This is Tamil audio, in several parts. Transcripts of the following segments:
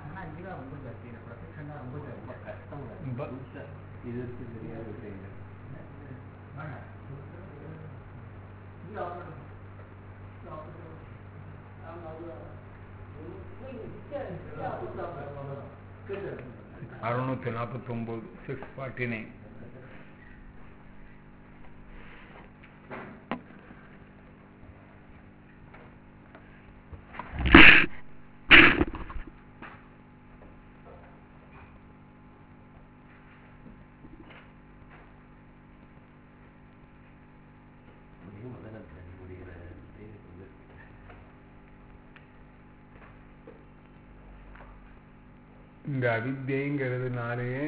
ஆனா இங்கதான் ரொம்ப ஜாஸ்தி இந்த பிரத்யக்ஷம் தான் ரொம்ப ரொம்ப ஜாஸ்தி கஷ்டம் ப- புதுசா இது இருக்கு தெரியாது விஷயங்கள் வேணாம். இல்ல, அவரோட- இல்ல, அவரோட- அவங்க அவ்வளோ- அறுநூத்தி நாற்பத்தொம்போது சிக்ஸ் ஃபார்ட்டி நைன் முடியும் முதல்ல முடிகிற வந்து இந்த அவித்யங்கிறதுனாலேயே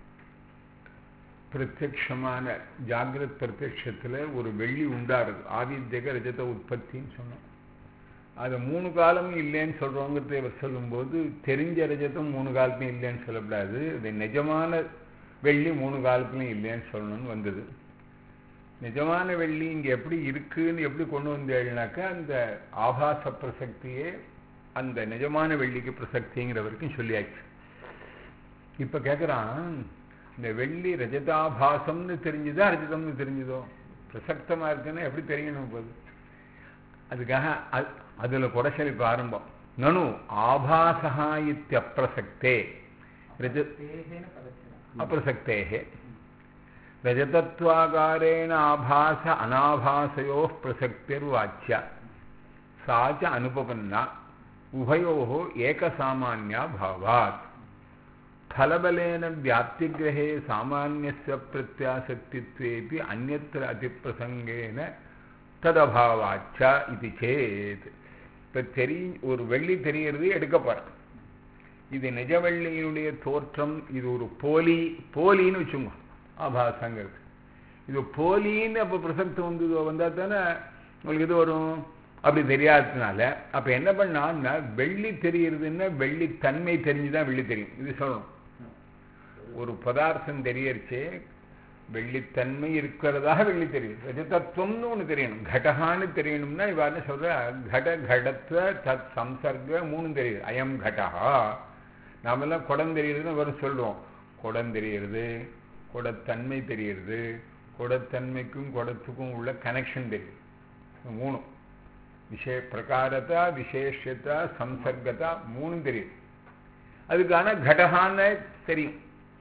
பிரத்யக்ஷமான ஜாகிரத் பிரத்யக்ஷத்தில் ஒரு வெள்ளி உண்டாருது ஆவித்யக ரஜத உற்பத்தின்னு சொன்னோம் அது மூணு காலமும் இல்லைன்னு சொல்கிறவங்கிறத இவர் சொல்லும்போது தெரிஞ்ச ரஜதம் மூணு காலத்துலையும் இல்லைன்னு சொல்லக்கூடாது இது நிஜமான வெள்ளி மூணு காலத்துலையும் இல்லைன்னு சொல்லணும்னு வந்தது நிஜமான வெள்ளி இங்கே எப்படி இருக்குன்னு எப்படி கொண்டு வந்தேன்னாக்கா அந்த ஆபாச பிரசக்தியே அந்த நிஜமான வெள்ளிக்கு பிரசக்திங்கிற வரைக்கும் சொல்லியாச்சு இப்போ கேட்குறான் இந்த வெள்ளி ரஜதாபாசம்னு தெரிஞ்சுதா ரஜதம்னு தெரிஞ்சுதோ பிரசக்தமாக இருக்குன்னா எப்படி தெரியணும் போது அதுக்காக அது அதில் குடைச்சல் இப்போ ஆரம்பம் நனு ஆபாசா இத்தியப்பிரசக்தே ரஜ தேகேன பதச்சனம். அப்பிரசக்தேः रजतत्वाकारेण आभास अनाभासयोः प्रसक्तिर्वाच्या सा च अनुपपन्ना उभयोः एकसामान्या भावात् फलबलेन व्याप्तिग्रहे सामान्यस्य प्रत्यासक्तित्वेपि अन्यत्र अतिप्रसङ्गेन ததபாவாச்ச இது சேத் இப்போ தெரி ஒரு வெள்ளி தெரியறது எடுக்க போகிறேன் இது நிஜ வெள்ளியினுடைய தோற்றம் இது ஒரு போலி போலின்னு வச்சுங்க ஆபாசங்கிறது இது போலின்னு அப்போ பிரசக்தி வந்து வந்தால் தானே உங்களுக்கு இது வரும் அப்படி தெரியாததுனால அப்போ என்ன பண்ணான்னா வெள்ளி தெரியறதுன்னா வெள்ளி தன்மை தெரிஞ்சு தான் வெள்ளி தெரியும் இது சொல்லணும் ஒரு பதார்த்தம் தெரியறச்சே வெள்ளித்தன்மை இருக்கிறதாக வெள்ளி தெரியும் ரஜதத்துவம்னு ஒன்று தெரியணும் கடகான்னு தெரியணும்னா இவ்வாறு சொல்ற கட கடத்துவ தத் சம்சர்க மூணு தெரியுது அயம் கடகா நாமெல்லாம் குடம் தெரியுதுன்னு வரும் சொல்லுவோம் குடம் தெரியுது குடத்தன்மை தெரியுது குடத்தன்மைக்கும் குடத்துக்கும் உள்ள கனெக்ஷன் தெரியுது மூணு விஷய பிரகாரத்தா விசேஷத்தா சம்சர்கத்தா மூணும் தெரியுது அதுக்கான கடகான்னு தெரியும்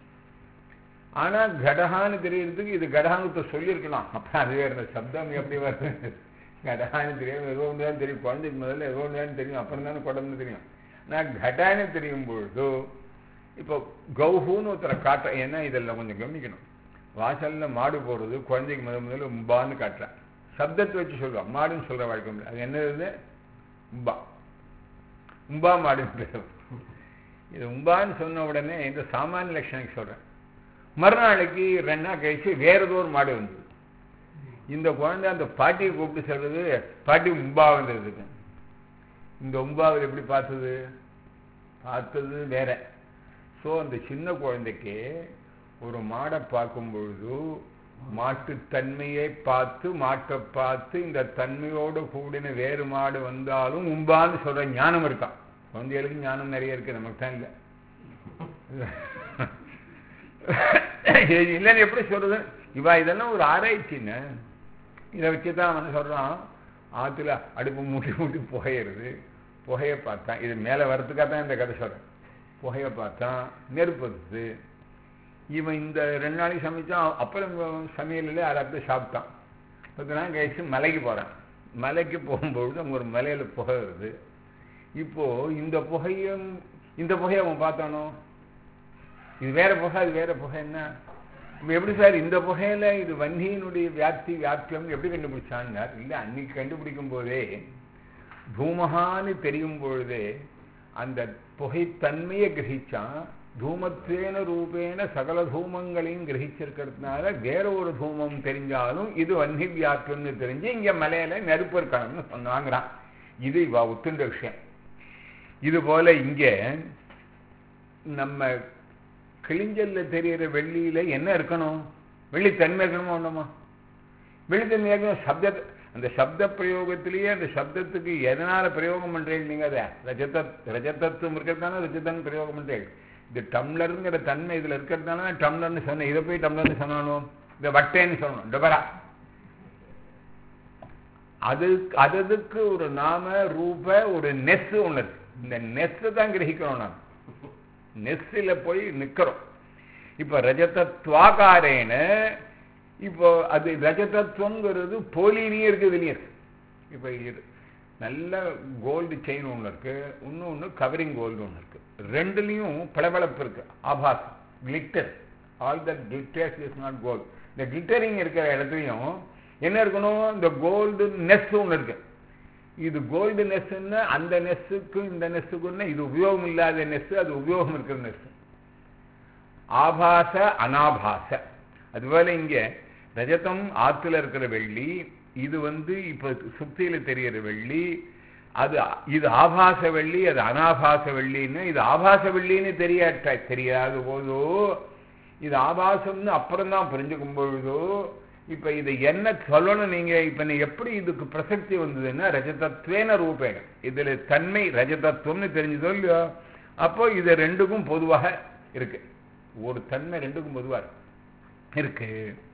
ஆனா கடகான்னு தெரியறதுக்கு இது கடகான்னு சொல்லியிருக்கலாம் அப்புறம் அது வேற இந்த சப்தம் எப்படி வருது கடகான்னு தெரியும் ஏதோ ஒன்று தான் தெரியும் குழந்தைக்கு முதல்ல ஏதோ ஒன்று தான் தெரியும் அப்புறம் தானே குடம்னு தெரியும் நான் கடான்னு தெரியும் பொழுது இப்போ கௌஹூன்னு ஒருத்தரை காட்ட ஏன்னா இதெல்லாம் கொஞ்சம் கவனிக்கணும் வாசல்ல மாடு போடுறது குழந்தைக்கு முதல் முதல்ல உம்பான்னு காட்டுறேன் சப்தத்தை வச்சு சொல்லுவான் மாடுன்னு சொல்ற வழக்கம் இல்லை. அது என்னது உம்பா உம்பா மாடுன்னு இது உம்பான்னு சொன்ன உடனே இந்த சாமானிய லட்சணைக்கு சொல்றேன் மறுநாளைக்கு ரெண்டு நாள் கழிச்சு வேற ஏதோ ஒரு மாடு வந்தது இந்த குழந்தை அந்த பாட்டியை கூப்பிட்டு சொல்றது பாட்டி உம்பா வந்ததுக்கு இந்த உம்பாவில் எப்படி பார்த்தது பார்த்தது வேற ஸோ அந்த சின்ன குழந்தைக்கு ஒரு மாடை பார்க்கும் பொழுது மாட்டுத்தன்மையை பார்த்து மாட்டை பார்த்து இந்த தன்மையோடு கூடின வேறு மாடு வந்தாலும் உம்பான்னு சொல்ற ஞானம் இருக்கான் குழந்தைகளுக்கு ஞானம் நிறைய இருக்கு நமக்கு தான் இல்லை இல்லைன்னு எப்படி சொல்றது இவா இதெல்லாம் ஒரு ஆராய்ச்சின்னு இதை வச்சு தான் அவன் சொல்றான் ஆற்றுல அடுப்பு மூட்டி மூட்டி புகையிறது புகையை பார்த்தான் இது மேலே வர்றதுக்காக தான் இந்த கதை சொல்றேன் புகையை பார்த்தான் நெருப்பு வருது இவன் இந்த ரெண்டு நாளைக்கு சமைச்சான் அப்புறம் சமையலில் அதை சாப்பிட்டான் பத்து நாள் கழிச்சு மலைக்கு போகிறான் மலைக்கு போகும்பொழுது அங்கே ஒரு மலையில் புகை வருது இப்போ இந்த புகையும் இந்த புகையை அவன் பார்த்தானோ இது வேற புகை அது வேற புகை என்ன இப்போ எப்படி சார் இந்த புகையில இது வன்னியினுடைய வியாப்தி வியாப்தியம் எப்படி கண்டுபிடிச்சான்னார் இல்லை அன்னைக்கு கண்டுபிடிக்கும் போதே தூமகான்னு தெரியும் பொழுதே அந்த புகைத்தன்மையை கிரகிச்சான் தூமத்தேன ரூபேன சகல தூமங்களையும் கிரகிச்சிருக்கிறதுனால வேற ஒரு தூமம் தெரிஞ்சாலும் இது வன்னி வியாப்தியம்னு தெரிஞ்சு இங்க மலையில நெருப்பு இருக்கணும்னு சொன்னாங்கிறான் இது இவா ஒத்துண்ட விஷயம் இது போல இங்க நம்ம கிழிஞ்சல்ல தெரியிற வெள்ளியில என்ன இருக்கணும் வெள்ளி தன்மை இருக்கணுமா ஒண்ணுமா வெள்ளி தன்மை இருக்கணும் சப்த அந்த சப்த பிரயோகத்திலேயே அந்த சப்தத்துக்கு எதனால பிரயோகம் பண்றீங்க நீங்க அதை ரஜத ரஜதத்துவம் இருக்கிறதுனால ரஜதன் பிரயோகம் பண்றீங்க இது டம்ளருங்கிற தன்மை இதுல இருக்கிறதுனால டம்ளர்னு சொன்னேன் இதை போய் டம்ளர்னு சொன்னாலும் இதை வட்டேன்னு சொல்லணும் டபரா அது அதுக்கு ஒரு நாம ரூப ஒரு நெஸ் ஒண்ணு இருக்கு இந்த நெஸ் தான் கிரகிக்கணும் நாம் நெஸ்ஸில் போய் நிக்கிறோம் இப்ப ரஜதத்வாகாரேன இப்போ அது ரஜதத்துவங்கிறது போலிலையும் இருக்குது இதுலையும் இருக்கு இப்போ இது நல்ல கோல்டு செயின் ஒன்று இருக்கு இன்னொன்று கவரிங் கோல்டு ஒன்று இருக்கு ரெண்டுலேயும் பளபளப்பு இருக்கு ஆபாசம் glitter all that glitters is not gold இந்த கிளிட்டரிங் இருக்கிற இடத்துலையும் என்ன இருக்கணும் இந்த கோல்டு நெஸ் ஒன்று இருக்கு இது கோல்டு நெஸ்ன்னு அந்த நெஸ்ஸுக்கும் இந்த நெஸ்ஸுக்குன்னு இது உபயோகம் இல்லாத நெஸ் அது உபயோகம் இருக்கிற நெஸ் ஆபாச அனாபாச அதுபோல இங்க ரஜதம் ஆத்துல இருக்கிற வெள்ளி இது வந்து இப்ப சுத்தியில தெரியற வெள்ளி அது இது ஆபாச வெள்ளி அது அனாபாச வெள்ளின்னு இது ஆபாச வெள்ளின்னு தெரியாட்ட தெரியாத போதோ இது ஆபாசம்னு அப்புறம் தான் புரிஞ்சுக்கும் பொழுதோ இப்ப இது என்ன சொல்லணும் நீங்க இப்ப நீ எப்படி இதுக்கு பிரசக்தி வந்ததுன்னா ரஜதத்வேன ரூபேன இதுல தன்மை ரஜதத்துவம்னு தெரிஞ்சதோ இல்லையோ அப்போ இது ரெண்டுக்கும் பொதுவாக இருக்கு ஒரு தன்மை ரெண்டுக்கும் பொதுவா இருக்கு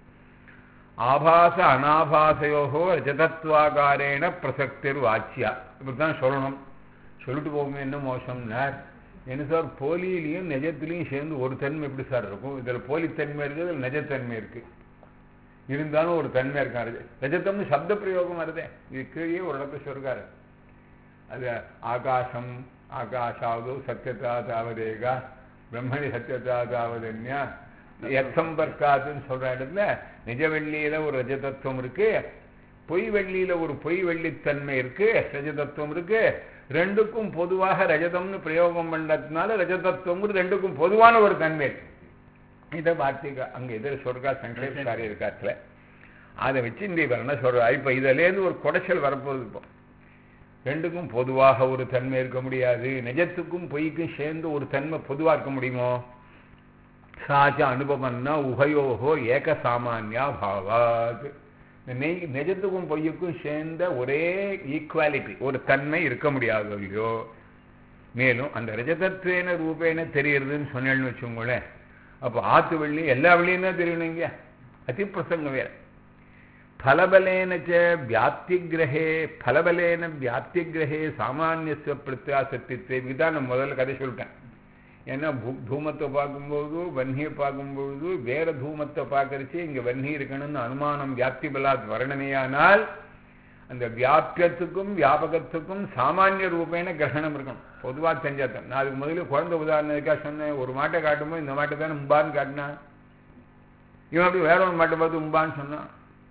ஆபாச அனாபாசையோகோ ரஜதத்வாகாரேன பிரசக்திர் வாச்சியா இப்படிதான் சொல்லணும் சொல்லிட்டு போகுமே என்ன மோசம்னார் என்ன சார் போலியிலையும் நிஜத்திலையும் சேர்ந்து ஒரு தன்மை எப்படி சார் இருக்கும் இதில் போலித்தன்மை இருக்குது இதில் நிஜத்தன்மை இருக்கு இருந்தாலும் ஒரு தன்மை இருக்காரு ரஜத்தம்னு சப்த பிரயோகம் வருதே இது கீழே ஒரு இடத்துல சொல்றாரு அது ஆகாசம் ஆகாஷாவது சத்தியதா தாவதேகா பிரம்மணி சத்தியதா தாவதன்யா எத்தம்பர்க்காதுன்னு சொல்ற இடத்துல நிஜ வெள்ளியில ஒரு ரஜதத்துவம் இருக்கு பொய் வெள்ளியில ஒரு பொய் வெள்ளித்தன்மை இருக்கு ரஜதத்துவம் இருக்கு ரெண்டுக்கும் பொதுவாக ரஜதம்னு பிரயோகம் பண்ணதுனால ரஜதத்துவம் ரெண்டுக்கும் பொதுவான ஒரு தன்மை இருக்கு இதை வார்த்திகா அங்க எதிர் சொல்றா சங்கரேஷ்காரி இருக்காத்துல அதை வச்சு இந்த வரண சொல்றா இப்ப இதுலேருந்து ஒரு குடைச்சல் வரப்போகுது இப்போ ரெண்டுக்கும் பொதுவாக ஒரு தன்மை இருக்க முடியாது நிஜத்துக்கும் பொய்க்கும் சேர்ந்து ஒரு தன்மை பொதுவா இருக்க முடியுமோ சாச்ச அனுபவம்னா உபயோகோ ஏக சாமானியா பாவாத் நெய் நிஜத்துக்கும் பொய்யுக்கும் சேர்ந்த ஒரே ஈக்குவாலிட்டி ஒரு தன்மை இருக்க முடியாது இல்லையோ மேலும் அந்த ரஜதத்வேன ரூபேன தெரியறதுன்னு சொன்னேன்னு வச்சுக்கோங்களேன் அப்போ ஆத்து வெள்ளி எல்லா வெள்ளியும் தான் தெரியணுங்க அதிப்பிரசங்கம் வேற ஃபலபலேன வியாப்திகிரகே ஃபலபலேன வியாப்திகிரகே சாமானியத்துவ பிரத்யாசத்தித்வே இதுதான் நான் முதல்ல கதை சொல்லிட்டேன் ஏன்னா தூமத்தை பார்க்கும்போது வன்னியை பார்க்கும்பொழுது வேற தூமத்தை பார்க்கறச்சு இங்க வன்னி இருக்கணும்னு அனுமானம் வியாப்தி பலாத் வர்ணனையானால் அந்த வியாபியத்துக்கும் வியாபகத்துக்கும் சாமானிய ரூபேன கிரகணம் இருக்கணும் பொதுவாக தெரிஞ்சாதான் நான் அதுக்கு முதல்ல குழந்தை உதாரணத்துக்காக சொன்னேன் ஒரு மாட்டை காட்டும்போது இந்த மாட்டை தானே உம்பான்னு காட்டினா இவன் அப்படி வேற ஒரு மாட்டை பார்த்து உம்பான்னு சொன்னான்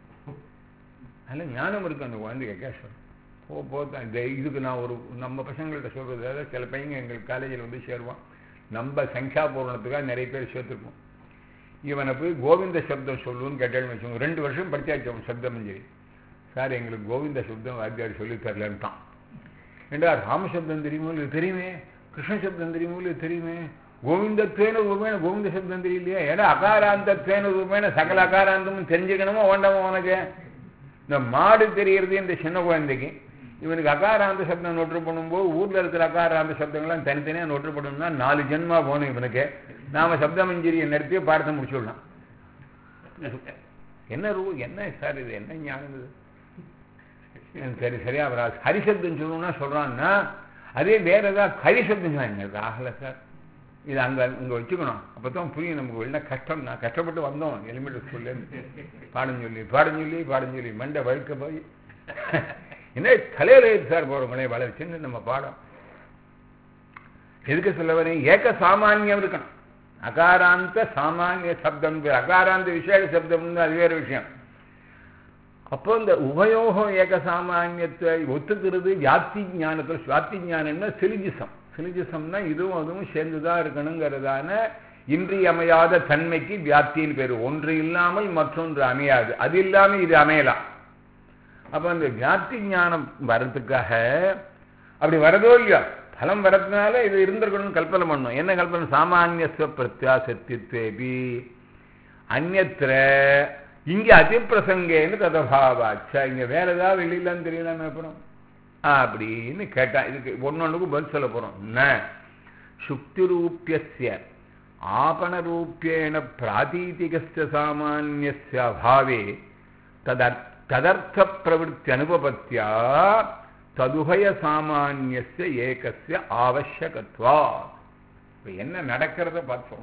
அதில் ஞானம் இருக்கு அந்த குழந்தைக்கு கேட்க போ போதான் இந்த இதுக்கு நான் ஒரு நம்ம பசங்கள்கிட்ட சொல்றது அதாவது சில பையங்க எங்கள் காலேஜில் வந்து சேருவான் நம்ம சங்கியா பூரணத்துக்காக நிறைய பேர் சேர்த்துருப்போம் இவனை போய் கோவிந்த சப்தம் சொல்லுன்னு கேட்டேன்னு வச்சுக்கோங்க ரெண்டு வருஷம் படிச்சாச்சு அவன் சப்தம் சரி சார் எங்களுக்கு கோவிந்த சப்தம் வாத்தியார் சொல்லி தரலன்ட்டான் ஏண்டா ராமசப்தம் தெரியுமோ இல்லை தெரியுமே கிருஷ்ண சப்தம் தெரியுமோ இல்லை தெரியுமே கோவிந்தத்வேன ரூபேன கோவிந்த சப்தம் தெரியலையா ஏடா அகாராந்தத்வேன ரூபேன சகல அகாராந்தமும் தெரிஞ்சுக்கணுமோ வேண்டாமோ உனக்கு இந்த மாடு தெரியறது இந்த சின்ன குழந்தைக்கு இவனுக்கு அகாராந்த சப்தம் நொற்று பண்ணும்போது ஊர்ல இருக்கிற அகாராந்த சப்தங்கள்லாம் தனித்தனியா நொற்று பண்ணணும்னா நாலு ஜென்மா போகணும் இவனுக்கு நாம சப்தமஞ்சரியை நிறுத்தி பாடத்தை முடிச்சுடலாம் என்ன ரூ என்ன சார் இது என்ன ஞானம் இது சரி சரியா அவர் ஹரிசப்தம் சொல்லணும்னா சொல்றான்னா அதே வேற ஏதாவது ஹரிசப்தம் சொன்னாங்க ஆகல சார் இது அங்க இங்க வச்சுக்கணும் அப்பதான் புரியும் நமக்கு வெளில கஷ்டம் நான் கஷ்டப்பட்டு வந்தோம் எலிமெண்ட் ஸ்கூல்ல பாடம் சொல்லி பாடம் சொல்லி பாடம் சொல்லி மண்டை வழுக்க போய் என்ன தலையில சார் போறவங்களே வளர்ச்சின்னு நம்ம பாடம் எதுக்கு சொல்ல வரேன் ஏக சாமானியம் இருக்கணும் அகாராந்த சாமானிய சப்தம் அகாராந்த விசேஷ சப்தம்னு அது வேற விஷயம் அப்போ இந்த உபயோகம் ஏக சாமானியத்தை ஒத்துக்கிறது வியாப்தி ஞானத்தில் சுவாப்தி ஞானம்னா சிலிஜிசம் சிலிஜிசம்னா இதுவும் அதுவும் சேர்ந்துதான் இருக்கணுங்கிறதான இன்றியமையாத தன்மைக்கு வியாப்தின்னு பேர் ஒன்று இல்லாமல் மற்றொன்று அமையாது அது இல்லாமல் இது அமையலாம் அப்போ அந்த வியாப்தி ஞானம் வர்றதுக்காக அப்படி வரதோ இல்லையா பலம் வரதுனால இது இருந்திருக்கணும்னு கல்பனை பண்ணணும் என்ன கல்பனை சாமானிய பிரத்யாசத்தித்வேபி அந்நத்திர இங்க அதிப்பிரசங்கேன்னு ததபாவாச்சா இங்க வேற ஏதாவது வெளியிலான்னு தெரியலாமே அப்புறம் அப்படின்னு கேட்டான் இதுக்கு ஒன்னொன்றுக்கும் பதில் சொல்ல போறோம் என்ன சுக்திரூப்பியஸ்ய ஆபணரூப்பியேன பிராதீதிகஸ்ய சாமானியஸ்ய அபாவே ததர் ததர்த்த பிரவருத்தி அனுபவத்தியா ததுபய சாமானியஸ்ய ஏகஸ்ய ஆவசியகத்வா இப்போ என்ன நடக்கிறத பார்த்தோம்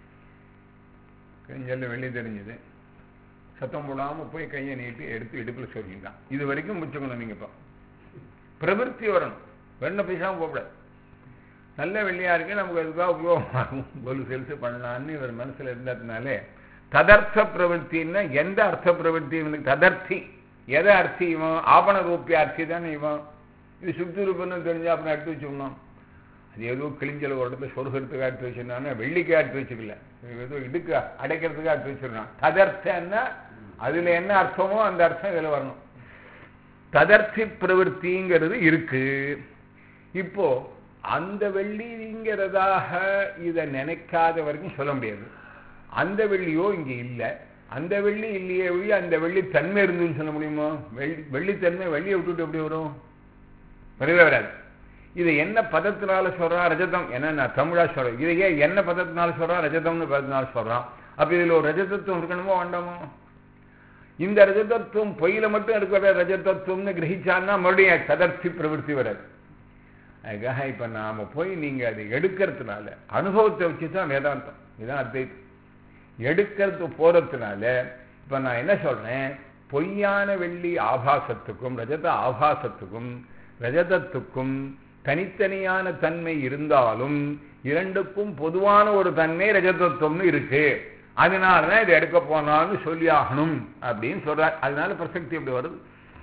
கொஞ்சம் வெளியே தெரிஞ்சது சத்தம் போடாம போய் கையை நீட்டி எடுத்து இடுப்பில் சொல்லிட்டான் இது வரைக்கும் முடிச்சுக்கணும் நீங்க இப்போ பிரவருத்தி வரணும் வெண்ண பேசாம போகக்கூடாது நல்ல வெள்ளியா இருக்கு நமக்கு அதுக்காக உபயோகமாகும் ஒரு செலுத்து பண்ணலான்னு இவர் மனசுல இருந்ததுனாலே ததர்த்த பிரவருத்தின்னா எந்த அர்த்த பிரவருத்தி இவனுக்கு ததர்த்தி எதை அர்த்தி இவன் ஆபண ரூபிய அர்த்தி தானே இவன் இது சுத்தி ரூபம்னு தெரிஞ்சா அப்புறம் எடுத்து வச்சுக்கணும் அது ஏதோ கிழிஞ்சல ஒரு இடத்துல சொருகிறதுக்கு எடுத்து வச்சிருந்தானே வெள்ளிக்கு எடுத்து வச்சுக்கல ஏதோ இடுக்கு அடைக்கிறதுக்கு எடுத்து வச்சிருக்கான் ததர்த்தன்னா அதுல என்ன அர்த்தமோ அந்த அர்த்தம் இதுல வரணும் ததர்த்தி பிரவருத்திங்கிறது இருக்கு இப்போ அந்த வெள்ளிங்கிறதாக இதை நினைக்காத வரைக்கும் சொல்ல முடியாது அந்த வெள்ளியோ இங்க இல்லை அந்த வெள்ளி இல்லையே ஒழிய அந்த வெள்ளி தன்மை இருந்துன்னு சொல்ல முடியுமா வெள்ளி வெள்ளித்தன்மை வெள்ளியை விட்டுட்டு எப்படி வரும் வரவே வராது இதை என்ன பதத்தினால சொல்றான் ரஜதம் என்ன நான் தமிழா சொல்றேன் இதை ஏன் என்ன பதத்தினால சொல்றான் ரஜதம்னு பதத்தினால சொல்றான் அப்ப இதுல ஒரு ரஜதத்துவம் இருக்கணுமோ வேண்டாமோ இந்த ரஜதத்துவம் பொய்யில மட்டும் இருக்கிற ரஜதத்துவம்னு கிரகிச்சான்னா மறுபடியும் ததர்த்தி பிரவருத்தி வராது அதுக்காக இப்ப நாம போய் நீங்க அதை எடுக்கிறதுனால அனுபவத்தை வச்சுதான் வேதாந்தம் இதுதான் அத்வைத்தம் எடுக்கிறது போறதுனால இப்ப நான் என்ன சொல்றேன் பொய்யான வெள்ளி ஆபாசத்துக்கும் ரஜத ஆபாசத்துக்கும் ரஜதத்துக்கும் தனித்தனியான தன்மை இருந்தாலும் இரண்டுக்கும் பொதுவான ஒரு தன்மை ரஜதத்துவம்னு இருக்கு அதனாலதான் இதை எடுக்க போனாலும் சொல்லி ஆகணும் அப்படின்னு சொல்றார் அதனால பிரசக்தி எப்படி வருது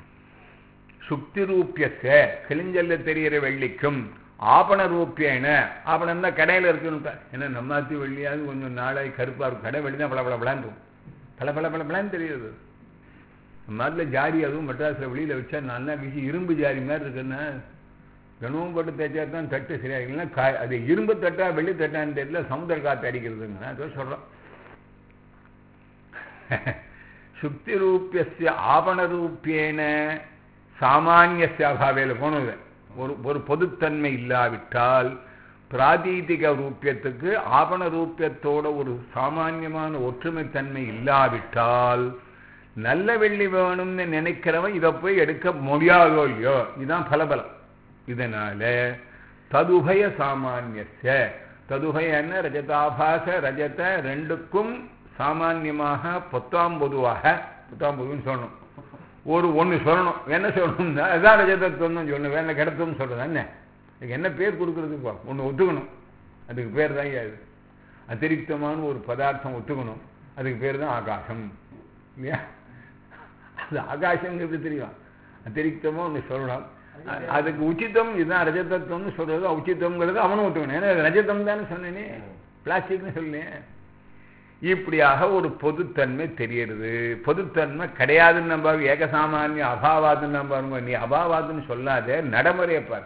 சுக்தி ரூபியச கிளிஞ்சல்ல தெரிகிற வெள்ளிக்கும் ஆபண ரூபியன ஆபணம் தான் கடையில் இருக்குன்னு ஏன்னா நம்மாத்தி வெள்ளியாவது கொஞ்சம் நாளாய் கருப்பா இருக்கும் கடை வெள்ளி தான் பல பல பலான் இருக்கும் பல பல பல பலான்னு தெரியுது நம்ம நாட்டில் ஜாரி அதுவும் மெட்ராஸில் வெளியில் வச்சா நல்லா வீசி இரும்பு ஜாரி மாதிரி இருக்குன்னா தினமும் போட்டு தேய்ச்சா தான் தட்டு சரியா இல்லைன்னா கா அது இரும்பு தட்டா வெள்ளி தட்டான்னு தெரியல சமுதிர காற்று அடிக்கிறதுங்க நான் அதோ சொல்கிறோம் சுக்தி ரூபியஸ்ய ஆபண ரூபியேன சாமானியஸ்ய அபாவையில் போனது ஒரு ஒரு பொதுத்தன்மை இல்லாவிட்டால் பிராதீதிக ரூபியத்துக்கு ஆபண ரூபியத்தோட ஒரு சாமானியமான ஒற்றுமைத்தன்மை இல்லாவிட்டால் நல்ல வெள்ளி வேணும்னு நினைக்கிறவன் இதை போய் எடுக்க முடியாதோ இல்லையோ இதுதான் பலபலம் இதனால ததுபய சாமானியஸ்ய ததுபயன்னு ரஜதாபாச ரஜத ரெண்டுக்கும் சாமான்யமாக பொத்தாம் பொதுவாக பொத்தாம் பொதுன்னு சொல்லணும் ஒரு ஒன்று சொல்லணும் என்ன சொல்லணும்னா அதுதான் ரஜதத்துவம் சொல்லணும் வேணா கிடத்துவம் சொல்றது என்ன அதுக்கு என்ன பேர் கொடுக்கறதுப்பா ஒன்று ஒத்துக்கணும் அதுக்கு பேர் தான் இது அதிரிக்தமான ஒரு பதார்த்தம் ஒத்துக்கணும் அதுக்கு பேர் தான் ஆகாசம் இல்லையா அது ஆகாசம் எப்படி தெரியும் அதிரிக்தமாக ஒன்று சொல்லணும் அதுக்கு உச்சிதம் இதுதான் ரஜதத்துவம்னு சொல்றது உச்சிதம்ங்கிறது அவனும் ஒத்துக்கணும் ஏன்னா ரஜதம் தானே சொன்னேனே பிளாஸ்டிக்னு சொன்னேன் இப்படியாக ஒரு பொதுத்தன்மை தெரியறது பொதுத்தன்மை கிடையாதுன்னு நம்ப ஏகசாமானிய அபாவாதுன்னு நம்ப நீ அபாவாதுன்னு சொல்லாத நடைமுறையை பார்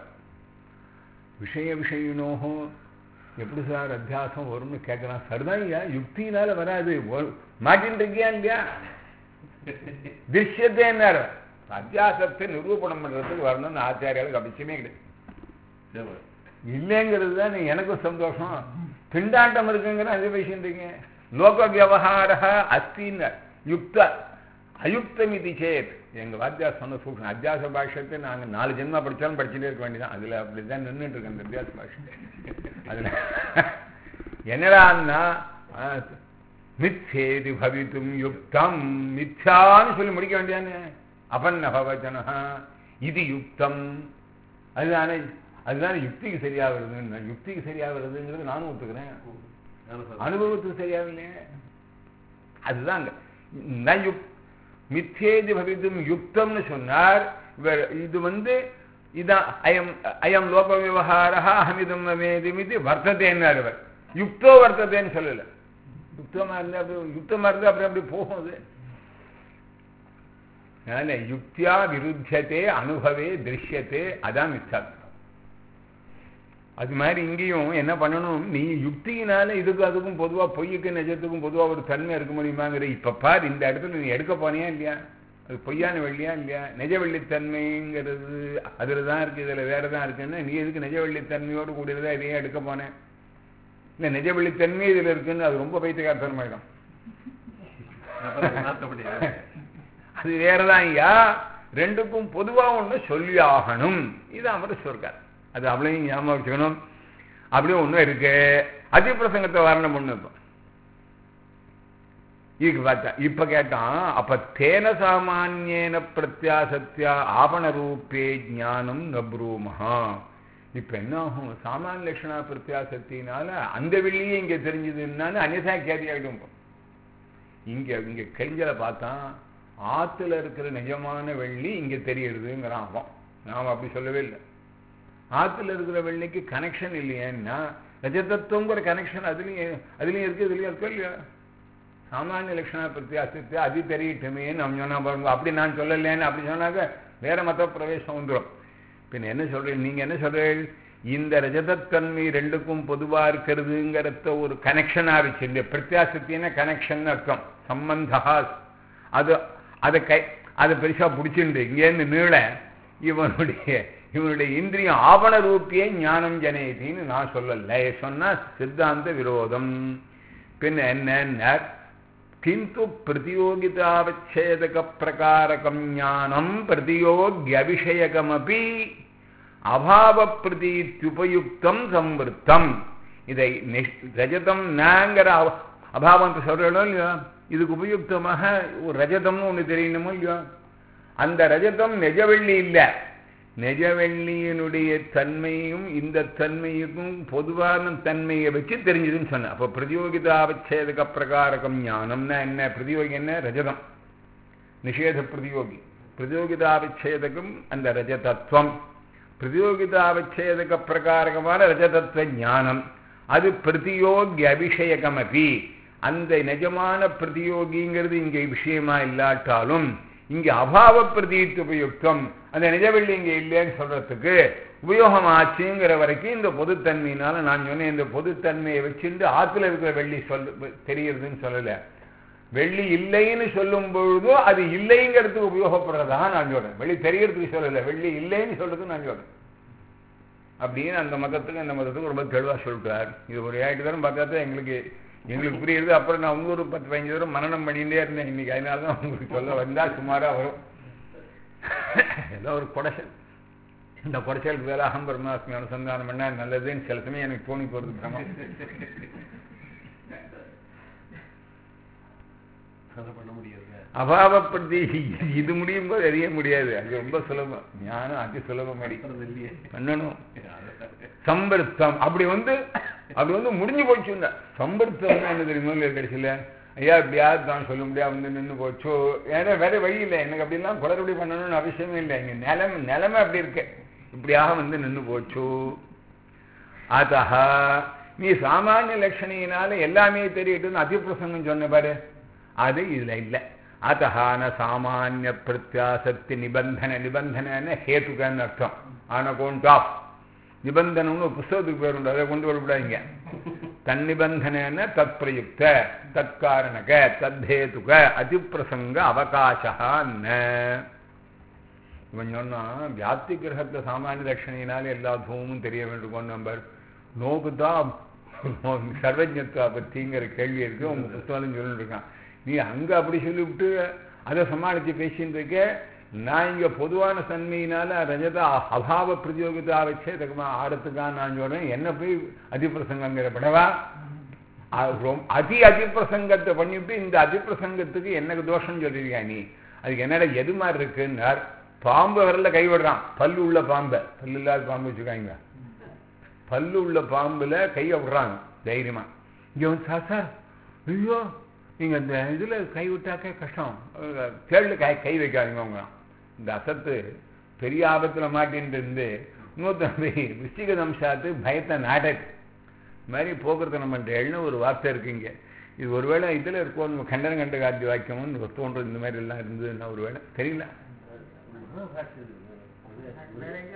விஷய விஷயினோகோ எப்படி சார் அத்தியாசம் வரும்னு கேட்கலாம் சரிதான் ஐயா யுக்தினால வராது மாட்டின்னு இருக்கியா இல்லையா திருஷ்யத்தை என்ன அத்தியாசத்தை நிரூபணம் பண்றதுக்கு வரணும்னு ஆச்சாரியாளுக்கு அவசியமே கிடையாது இல்லைங்கிறது தான் எனக்கும் சந்தோஷம் திண்டாட்டம் இருக்குங்கிற அது பேசிட்டு லோக வியவகார அஸ்தின்னு யுக்த அயுக்தம் இது சேத் எங்க வாத்தியார் சொன்ன சூக்ஷம் அத்தியாச பாஷ்யத்தை நாங்க நாலு ஜென்மா படிச்சாலும் படிச்சுட்டே இருக்க வேண்டியதான் அதுல அப்படிதான் நின்றுட்டு இருக்கேன் அந்த அத்தியாச பாஷ்யம் அதுல என்னடான்னா மிச்சேதி பவித்தும் யுக்தம் மிச்சான்னு சொல்லி முடிக்க வேண்டியானே அபன்ன பவச்சனா இது யுக்தம் அதுதானே அதுதானே யுக்திக்கு சரியா வருதுன்னு யுக்திக்கு சரியா வருதுங்கிறது நானும் ஒத்துக்கிறேன் அனுபவத்துக்கு சரியாகலையே அதுதாங்க மித்தேதி பவித்தும் யுக்தம்னு சொன்னார் இவர் இது வந்து இதான் அயம் அயம் லோக விவகாரா அஹமிதம் மேதிமிதி வர்த்ததேன்னார் இவர் யுக்தோ வர்த்ததேன்னு சொல்லல யுக்தமா இருந்தா அப்படி யுக்தமா இருந்தா அப்படி அப்படி போகும் அது அதனால யுக்தியா விருத்தியதே அனுபவே திருஷ்யத்தே அதான் மிச்சாத்மா அது மாதிரி இங்கேயும் என்ன பண்ணணும் நீ யுக்தியினால இதுக்கு அதுக்கும் பொதுவா பொய்யுக்கு நிஜத்துக்கும் பொதுவா ஒரு தன்மை இருக்க முடியுமாங்கிற இப்ப பார் இந்த இடத்துல நீ எடுக்க போனியா இல்லையா அது பொய்யான வெள்ளியா இல்லையா நிஜ வெள்ளித்தன்மைங்கிறது அதுல தான் இருக்கு இதுல வேற தான் இருக்குன்னா நீ எதுக்கு நிஜ வெள்ளித்தன்மையோடு கூடியதா இதையே எடுக்க போனேன் இல்ல நிஜ வெள்ளித்தன்மை இதுல இருக்குன்னு அது ரொம்ப பைத்தியகாரத்தனமாயிடும் அப்புறம் மாத்த முடியாது அது வேறதான் ஐயா ரெண்டுக்கும் பொதுவா ஒண்ணு சொல்லி ஆகணும் இது அவர் சொல்றார் அது அவளையும் ஞாபகம் வச்சுக்கணும் அப்படியே ஒண்ணும் இருக்கு அதிப்பிரசங்கத்தை வர்ணம் பண்ணு இப்போ இதுக்கு பார்த்தா இப்ப கேட்டான் அப்ப தேன சாமானியன பிரத்யாசத்தியா ஆபண ரூபே ஞானம் நப்ரூமஹா இப்ப என்ன ஆகும் சாமானிய லட்சணா பிரத்யாசத்தினால அந்த வெள்ளியே இங்க தெரிஞ்சதுன்னாலும் அந்நியசா கேதி ஆகிடும் இப்போ. இங்க இங்க கெஞ்சலை பார்த்தா ஆத்துல இருக்கிற நிஜமான வெள்ளி இங்க தெரியுதுங்கிறான் அவன் நாம் அப்படி சொல்லவே இல்லை ஆத்துல இருக்கிற வெள்ளிக்கு கனெக்ஷன் இல்லையேன்னா ரஜதத்துவங்கிற கனெக்ஷன் அதுலயும் அதுலயும் இருக்கு இதுலயும் இருக்கோ இல்லையா சாமானிய லட்சணா பிரத்யாசத்தை அது தெரியட்டுமே நம்ம சொன்னா பாருங்க அப்படி நான் சொல்லலேன்னு அப்படி சொன்னாக்க வேற மத பிரவேசம் வந்துடும் பின்ன என்ன சொல்றீங்க நீங்க என்ன சொல்றீங்க இந்த ரஜதத்தன்மை ரெண்டுக்கும் பொதுவா இருக்கிறதுங்கிறத ஒரு கனெக்ஷனா வச்சு இந்த பிரத்யாசத்தின கனெக்ஷன் அர்த்தம் சம்பந்தா அது அதை கை அதை பெருசா பிடிச்சிருந்து இங்கேருந்து நீள இவனுடைய இவனுடைய இந்திரியம் ஆவண ரூபியே ஞானம் ஜனயத்தின்னு நான் சொல்லல சொன்னா சித்தாந்த விரோதம் பின்ன என்ன கிந்து பிரதியோகிதாவச்சேதக பிரகாரகம் ஞானம் பிரதியோகியபிஷயகமபி அபாவ பிரதீத்யுபயுக்தம் சம்பிருத்தம் இதை நிஷ்- ரஜதம் நாங்கிற அவ- அபாவம் சொல்றோம் இல்லையா இதுக்கு உபயுக்தமாக ஒரு ரஜதம்னு ஒண்ணு தெரியணுமோ இல்லையோ அந்த ரஜதம் நிஜவெள்ளி இல்லை நிஜவெள்ளியினுடைய தன்மையும் இந்த தன்மைக்கும் பொதுவான தன்மையை வச்சு தெரிஞ்சதுன்னு சொன்னேன் அப்போ பிரதியோகிதாவச்சேதக பிரகாரகம் ஞானம்னா என்ன பிரதியோகி என்ன ரஜதம் நிஷேத பிரதியோகி பிரதியோகிதாவிச்சேதகம் அந்த ரஜதத்துவம் பிரதியோகிதாவிச்சேதக பிரகாரகமான ரஜதத்துவ ஞானம் அது பிரதியோகி அபிஷேகம் அப்படி அந்த நிஜமான பிரதியோகிங்கிறது இங்கே விஷயமா இல்லாட்டாலும் இங்க அபாவ பிரதீத்து உபயுக்தம் அந்த நிஜவெள்ளி இங்க இல்லைன்னு சொல்றதுக்கு உபயோகம் ஆச்சுங்கிற வரைக்கும் இந்த பொதுத்தன்மையினால நான் சொன்னேன் இந்த பொதுத்தன்மையை வச்சுட்டு ஆத்துல இருக்கிற வெள்ளி சொல்ல தெரியுதுன்னு சொல்லல வெள்ளி இல்லைன்னு சொல்லும் பொழுதோ அது இல்லைங்கிறதுக்கு உபயோகப்படுறதா நான் சொல்றேன் வெள்ளி தெரியறதுக்கு சொல்லல வெள்ளி இல்லைன்னு சொல்றதுக்கு நான் சொல்றேன் அப்படின்னு அந்த மதத்துக்கு அந்த மதத்துக்கு ரொம்ப தெளிவா சொல்லிட்டார் இது ஒரு ஏழு தரம் பார்த்தா தான் எங்களுக்கு எங்களுக்கு புரியுது அப்புறம் நான் இன்னொரு பத்து பதினஞ்சு தரம் மனநம் பண்ணிட்டே இருந்தேன் இன்னைக்கு அதனால தான் உங்களுக்கு சொல்ல வந்தா சுமாரா வரும் ஏதோ ஒரு குடைச்சல் இந்த குடைச்சலுக்கு வேலை அகம் பிரம்மாஸ்மி அனுசந்தானம் பண்ணா நல்லதுன்னு சில சமயம் எனக்கு தோணி போறது கிரமம் அதை பண்ண முடியாது அபாவப்படுத்தி இது முடியும் போது அறிய முடியாது அது ரொம்ப சுலபம் ஞானம் அதி சுலபம் அடி பண்றது இல்லையே பண்ணணும் சம்பருத்தம் அப்படி வந்து அப்படி வந்து முடிஞ்சு போச்சுங்க சம்பருத்தம் என்ன தெரியுமா இல்லையா கடைசியில் ஐயா இப்படியாவது தான் சொல்ல முடியாது வந்து நின்று போச்சோ ஏன்னா வேற வழி இல்லை எனக்கு அப்படிலாம் குளறுபடி பண்ணணும்னு அவசியமே இல்லை இங்க நிலைமை நிலைமை அப்படி இருக்கு இப்படியாக வந்து நின்று போச்சு அத்தஹ நீ சாமானிய லட்சணியினால எல்லாமே தெரியட்டுன்னு அதிப்பிரசங்கம் சொன்ன பாரு அது இதுல இல்லை அத்தஹான சாமானிய பிரத்யாசக்தி நிபந்தன நிபந்தனை ஹேத்துக்கன்னு அர்த்தம் ஆன் அக்கௌண்ட் ஆஃப் நிபந்தனம்னு ஒரு புஸ்தகத்துக்கு பேர் உண்டு அதை கொண்டு வரக்கூடாதுங்க தன்னிபந்தன தத் பிரயுக்த தற்காரணக தத்தேதுக அதிப்பிரசங்க அவகாசம் இவன் சொன்னா வியாப்தி கிரகத்துல சாமானிய லட்சணியினால எல்லா தூமும் தெரிய வேண்டும் நம்பர் நோக்கு தான் சர்வஜத்வா பத்திங்கிற கேள்வி இருக்கு உங்க புத்தகம் சொல்லிட்டு இருக்கான் நீ அங்க அப்படி சொல்லிவிட்டு அதை சமாளிச்சு பேசிட்டு இருக்க நான் இங்க பொதுவான தன்மையினால ரஜத அபாவ பிரதியோகிதா வச்சே தக்கமா ஆடத்துக்காக நான் சொல்றேன் என்ன போய் அதிப்பிரசங்கங்கிற படவா அது ரொம்- அதி அதிப்பிரசங்கத்தை பண்ணிவிட்டு இந்த அதிப்பிரசங்கத்துக்கு எனக்கு தோஷம் சொல்லிருக்கியா நீ அதுக்கு என்னடா எது மாதிரி இருக்குன்னார் பாம்பு வரல கைவிடுறான் பல்லு உள்ள பாம்பை பல்லு இல்லாத பாம்பு வச்சுக்காங்க பல்லு உள்ள பாம்புல கையை விடுறாங்க தைரியமா இங்க வந்து சார் சார் ஐயோ நீங்க இந்த இதுல கை விட்டாக்க கஷ்டம் அஹ் தேள்ல கை கை வைக்காதீங்க அவங்க இந்த அசத்து பெரிய ஆபத்துல மாட்டின்னு இருந்து இன்னொருத்தன் விஸ்டிக தம்சாத்து பயத்தை நாடக்கு இது மாதிரி போக்குறத்தனம் பண்றேன்னு ஒரு வார்த்தை இருக்குங்க இது ஒருவேளை இதுல இருக்கும் கண்டன கண்ட காட்சி வாக்கியம்னு தோன்றது இந்த மாதிரி எல்லாம் இருந்ததுன்னா ஒருவேளை தெரியல வேற எங்கேயோ இருக்கு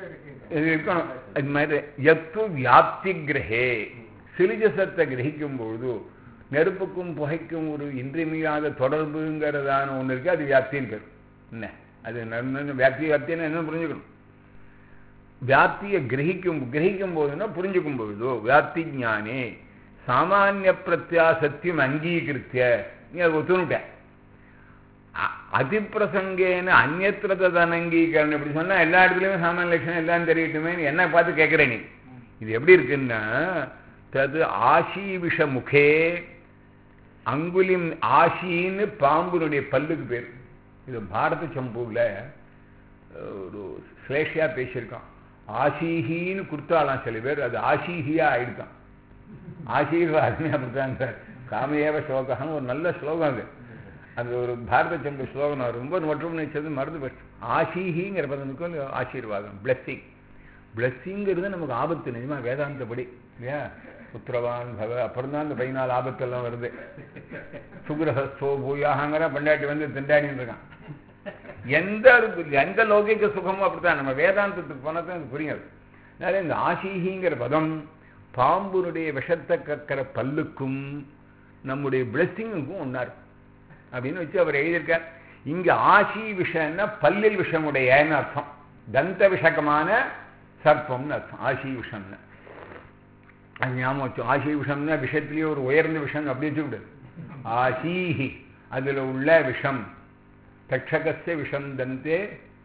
இது இருக்கணும் அது மாதிரி எத்து வியாப்தி கிரகே சிலிஜசத்தை கிரகிக்கும் பொழுது நெருப்புக்கும் புகைக்கும் ஒரு இன்றியமையாத தொடர்புங்கிறதான ஒன்று இருக்கு அது வியாப்தின்னு பேர் என்ன அது நன்ன- வியாப்தி வியாப்தின்னு என்ன புரிஞ்சுக்கணும் வியாப்தியை கிரகிக்கும் கிரகிக்கும் போதுன்னா புரிஞ்சுக்கும் பொழுதோ வியாப்தி ஞானே சாமானிய பிரத்யாசத்தியம் அங்கீகிருத்திய நீ அதை ஒத்துனுட்ட அ- அதிப்பிரசங்கேன அந்நத்திர ததனங்கீகரணம் இப்படி சொன்னா எல்லா இடத்துலயுமே சாமானிய லட்சணம் எல்லாம் தெரியட்டுமே என்ன பார்த்து கேட்குற நீ இது எப்படி இருக்குன்னா தது ஆஷி விஷ முகே அங்குலிம் ஆஷின்னு பாம்புனுடைய பல்லுக்கு பேர் இது பாரத சம்புவில் ஒரு சிலேஷியா பேசியிருக்கான் ஆஷீஹின்னு கொடுத்தாலாம் சில பேர் அது ஆஷீஹியா ஆயிடுதான் ஆசீர்வாதமே அப்படித்தான் சார் காமையேவ ஸ்லோகம் ஒரு நல்ல ஸ்லோகம் அது அது ஒரு பாரத சம்பு ஸ்லோகம் நான் ரொம்ப மற்றும் நினைச்சது மறந்து போச்சு ஆஷீஹிங்கிற பதனுக்கும் இல்லையோ ஆசீர்வாதம் பிளெஸ்ஸிங் பிளெஸ்ஸிங்கிறது நமக்கு ஆபத்து நிஜமா வேதாந்தப்படி இல்லையா புத்திரவான் பவ அப்புறம் தான் இந்த பதினாலு ஆபத்தெல்லாம் வருது சுகிரஹஸ்தோ பூயாகங்கிற பண்டாட்டி வந்து திண்டாடின்னு இருக்கான் எந்த எந்த லௌகிக சுகமும் அப்படித்தான் நம்ம வேதாந்தத்துக்கு போனால் தான் அது புரியாது அதனால இந்த ஆசீகிங்கிற பதம் பாம்புனுடைய விஷத்தை கக்கிற பல்லுக்கும் நம்முடைய பிளெஸ்ஸிங்குக்கும் ஒன்னார் அப்படின்னு வச்சு அவர் எழுதியிருக்கார் இங்க ஆசி விஷம்னா பல்லில் விஷமுடையன்னு அர்த்தம் தந்த விஷகமான சர்ப்பம்னு அர்த்தம் ஆசி விஷம்னு அது ஞாபகம் வச்சு ஆசி விஷம்னா விஷத்திலேயே ஒரு உயர்ந்த விஷம் அப்படி வச்சுக்கூடாது ஆசீஹி அதுல உள்ள விஷம் தட்சகஸ்ய விஷம் தந்தே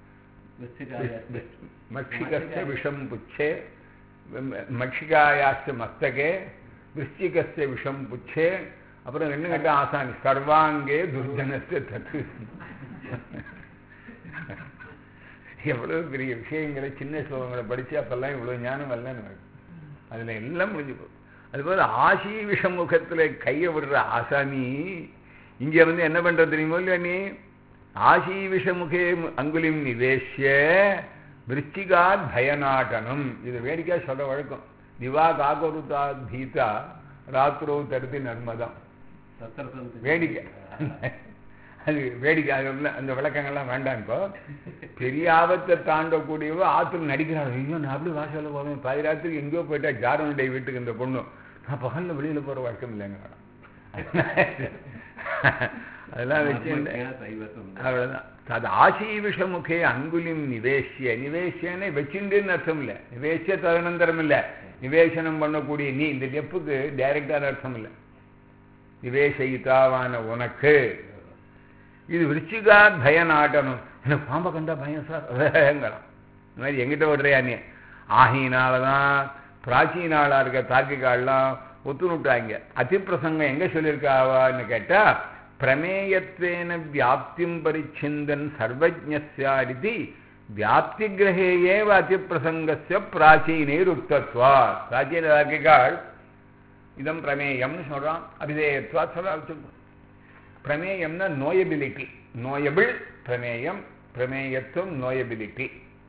மக்ஷிகஸ்ய விஷம் புச்சே மக்ஷிகாயாஸ்ய மஸ்தகே விருச்சிகஸ்ய விஷம் புச்சே அப்புறம் ரெண்டு கட்ட ஆசானி சர்வாங்கே துர்ஜனஸ்ய தத்து எவ்வளவு பெரிய விஷயங்களை சின்ன ஸ்லோகங்களை படிச்சு அப்பெல்லாம் இவ்வளவு ஞானம் வரல நமக்கு அதுல எல்லாம் முடிஞ்சு போகும் அதுபோல ஆசி விஷமுகத்துல கையை விடுற ஆசாமி இங்க வந்து என்ன பண்றது தெரியுமோ இல்லையா நீ ஆசி விஷமுகே அங்குலிம் நிவேஷ்ய விருச்சிகாத் பயநாட்டனம் இது வேடிக்கை சொல்ற வழக்கம் திவா காகருதா பீதா ராத்திரோ தருதி நர்மதம் வேடிக்கை அது வேடிக்கை அது உள்ள அந்த விளக்கங்கள்லாம் வேண்டாம் இப்போ பெரிய ஆபத்தை தாண்டக்கூடியவோ ஆத்துல நடிக்கிறாள் ஐயோ நான் அப்படி வாசல்ல போவேன் பாதி ராத்திரி எங்கேயோ போயிட்டா ஜாரனுடைய வீட்டுக்கு இந்த பொண்ணு நான் பகல்ல வெளியில போற வழக்கம் இல்லைங்க அதெல்லாம் வச்சு அவ்வளவுதான் அது ஆசி விஷமுகே அங்குலிம் நிவேசிய நிவேசியன்னு வச்சுண்டுன்னு அர்த்தம் இல்லை நிவேசிய ததனந்தரம் இல்லை நிவேசனம் பண்ணக்கூடிய நீ இந்த லெப்புக்கு டைரக்டான அர்த்தம் இல்லை நிவேசயிதாவான உனக்கு இது விருச்சிகா பய நாட்டணும் எனக்கு பாம்பை கண்டா பயம் சார் வேங்கிறான் இந்த மாதிரி எங்கிட்ட விடுறியா நீ ஆகினாலதான் பிராச்சீன ஆளா இருக்க தார்க்கிகாலாம் ஒத்துணுட்டாங்க அதிப்பிரசங்கம் எங்க சொல்லியிருக்காவான்னு கேட்டா பிரமேயத்வேன வியாப்திம் பரிச்சிந்தன் சர்வஜ்ஞாரிதி வியாப்தி கிரகே ஏவ அதிப்பிரசங்கஸ்ய பிராச்சீனேர் உக்தத்வா பிராச்சீன தார்க்கிகாள் இதம் பிரமேயம்னு சொல்றான் அபிதேயத்வா சொல்ல வச்சுக்கோ பிரமேயம்னா நோயபிலிட்டி நோயபிள் பிரமேயம் பிரமேயத்துவம் நோயபிலிட்டி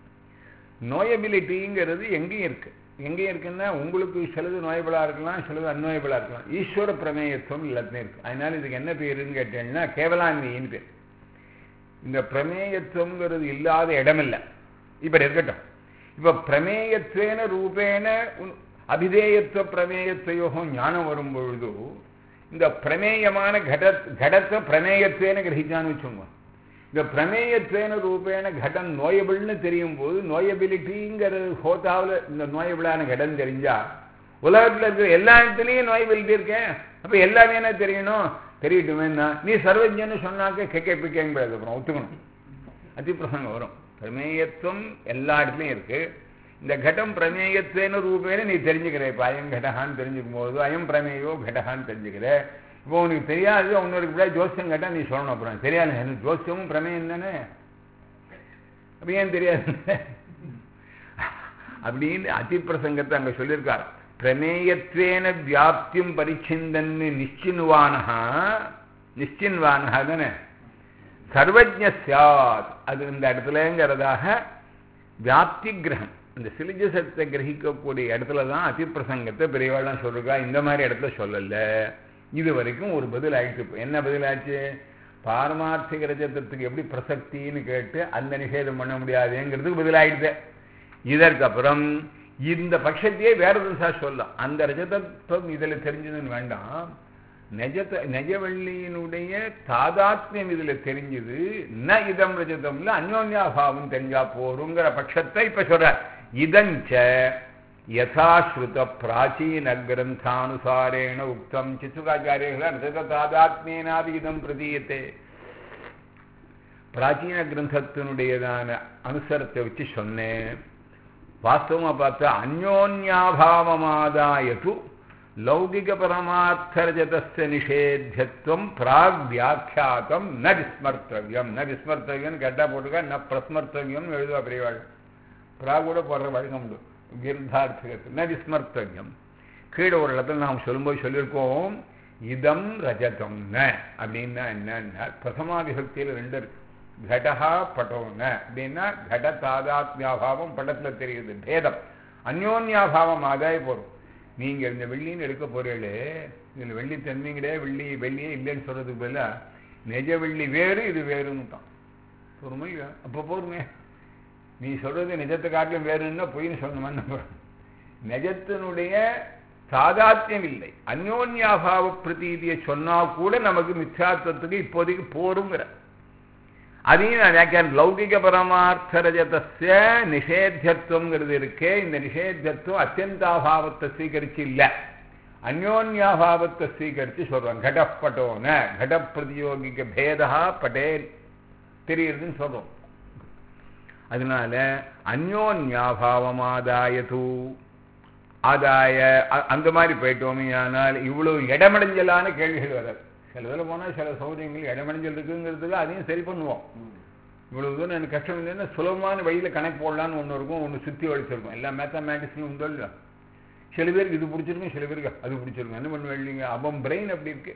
நோயபிலிட்டிங்கிறது எங்கேயும் இருக்கு எங்கேயும் இருக்குன்னா உங்களுக்கு சிலது நோயபிளா இருக்கலாம் சிலது அந்நோயபிளா இருக்கலாம் ஈஸ்வர பிரமேயத்துவம் எல்லாத்துலையும் இருக்கு அதனால இதுக்கு என்ன பேருன்னு கேட்டீங்கன்னா கேவலான்மையின் பேர் இந்த பிரமேயத்துவங்கிறது இல்லாத இடமில்லை இப்ப இருக்கட்டும் இப்ப பிரமேயத்வேன ரூபேன அபிதேயத்துவ பிரமேயத்தையோகம் ஞானம் வரும் பொழுது இந்த பிரமேயமான கட கடத்தை பிரமேயத்வேன கிரகிச்சான்னு வச்சுக்கோங்க இந்த பிரமேயத்வேன ரூபேன கடம் நோயபிள்னு தெரியும் போது நோயபிலிட்டிங்கிறது ஹோட்டாவில் இந்த நோயபிளான கடம் தெரிஞ்சா உலகத்தில் இருக்கிற எல்லா இடத்துலையும் நோயபிலிட்டி இருக்கேன் அப்போ எல்லாமே என்ன தெரியணும் தெரியட்டுமேன்னா நீ சர்வஜன்னு சொன்னாக்க கெக்கே பிக்கேங்கிறது அப்புறம் ஒத்துக்கணும் அதிப்பிரசங்கம் வரும் பிரமேயத்துவம் எல்லா இடத்துலையும் இருக்கு இந்த கடம் பிரமேயத்வேன ரூபேன நீ தெரிஞ்சுக்கிற இப்போ அயம் கடகான்னு தெரிஞ்சுக்கும் போது அயம் பிரமேயோ கடகான்னு தெரிஞ்சுக்கிற இப்போ உனக்கு தெரியாது உன்னோட கூட ஜோசியம் கேட்டால் நீ சொல்லணும் அப்புறம் தெரியாது எனக்கு ஜோசியமும் பிரமேயம் தானே அப்ப ஏன் தெரியாது அப்படின்னு அதிப்பிரசங்கத்தை அங்க சொல்லியிருக்கார் பிரமேயத்வேன வியாப்தியும் பரிச்சிந்தன்னு நிச்சின்வானஹா நிச்சின்வானஹா தானே சர்வஜ சாத் அது இந்த இடத்துலங்கிறதாக வியாப்தி கிரகம் இந்த சிலிஜசத்தை கிரகிக்கக்கூடிய இடத்துல தான் அதிப்பிரசங்கத்தை பெரியவாள்லாம் சொல்லிருக்கா இந்த மாதிரி இடத்துல சொல்லல இது வரைக்கும் ஒரு பதில் ஆயிடுச்சு இப்போ என்ன பதில் ஆச்சு பாரமார்த்திக ரஜத்தத்துக்கு எப்படி பிரசக்தின்னு கேட்டு அந்த நிஷேதம் பண்ண முடியாதுங்கிறதுக்கு பதில் ஆயிடுது இதற்கப்புறம் இந்த பட்சத்தையே வேற திசா சொல்லலாம் அந்த ரஜதத்துவம் இதுல தெரிஞ்சதுன்னு வேண்டாம் நெஜத்த நெஜவள்ளியினுடைய தாதாத்மியம் இதுல தெரிஞ்சது ந இதம் ரஜதம்ல அந்யோன்யாபாவம் தெரிஞ்சா போருங்கிற பட்சத்தை இப்ப சொல்ற இதஞ்ச யதாஸ்ருத பிராச்சீன கிரந்தானுசாரேண உக்தம் சித்துகாச்சாரியர்கள் ரஜத தாதாத்மியனாதி இதம் பிரதீயத்தே பிராச்சீன கிரந்தத்தினுடையதான அனுசரத்தை வச்சு சொன்னேன் வாஸ்தவமா பார்த்தா அந்யோன்யாபாவமாதாயது லௌகிக பரமார்த்தரஜதஸ்ய நிஷேத்தியத்துவம் பிராக் வியாக்கியாத்தம் ந விஸ்மர்த்தவியம் ந விஸ்மர்த்தவியம் கேட்டா போட்டுக்க ந பிரஸ்மர்த்தவியம் எழுதுவா பெரியவாள் பிராக் கூட போடுற வழக்கம் உண்டு கிருத்தார்த்தகத்து ந விஸ்மர்த்தவியம் கீழே ஒரு இடத்துல நாம் சொல்லும்போது சொல்லியிருக்கோம் இதம் ரஜதம் ந அப்படின்னா என்னன்னா பிரதமா விபக்தியில் ரெண்டு இருக்கு கடஹா பட்டோன அப்படின்னா கட தாதாத்மியாபாவம் படத்துல தெரியுது பேதம் அந்யோன்யாபாவம் ஆதாய போறோம் நீங்க இந்த வெள்ளின்னு எடுக்க போறீங்களே இதுல வெள்ளி தன்மைங்களே வெள்ளி வெள்ளியே இல்லைன்னு சொல்றதுக்கு பதிலா நிஜ வெள்ளி வேறு இது வேறுன்னு தான் பொறுமை அப்ப போருமே நீ சொல்றது நிஜத்தை காட்டிலும் வேறுன்னா பொய்ன்னு சொல்லணுமா நிஜத்தினுடைய சாதாத்தியம் இல்லை அந்யோன்யாபாவ பிரதீதியை சொன்னா கூட நமக்கு மித்யாத்வத்துக்கு இப்போதைக்கு போருங்கிற அதையும் நான் வியாக்கியானம் லௌகிக பரமார்த்த ரஜதஸ்ய நிஷேத்தியத்துவங்கிறது இருக்கே இந்த நிஷேத்தியத்துவம் அத்தியந்தாபாவத்தை ஸ்வீகரிச்சு இல்லை அந்யோன்யாபாவத்தை ஸ்வீகரிச்சு சொல்றோம் கடப்பட்டோன கட பிரதியோகிக பேதா பட்டேல் தெரியுதுன்னு சொல்றோம் அதனால அந்யோன்யாபாவமாதாயது ஆதாய அந்த மாதிரி போயிட்டோமே ஆனால் இவ்வளவு இடமடைஞ்சலான கேள்விகள் வராது சில இதில் போனால் சில சௌகரியங்கள் இடமடைஞ்சல் இருக்குங்கிறதுக்கு அதையும் சரி பண்ணுவோம் இவ்வளவு தூரம் எனக்கு கஷ்டம் இல்லைன்னா சுலபமான வழியில் கணக்கு போடலான்னு ஒன்று இருக்கும் ஒன்று சுற்றி வலிச்சிருக்கும் எல்லா மேத்தமேட்டிக்ஸ்லையும் உண்டோ இல்லையா சில பேருக்கு இது பிடிச்சிருக்கும் சில பேருக்கு அது பிடிச்சிருக்கும் என்ன பண்ணுவேன் இல்லைங்க அவன் பிரெயின் அப்படி இருக்கு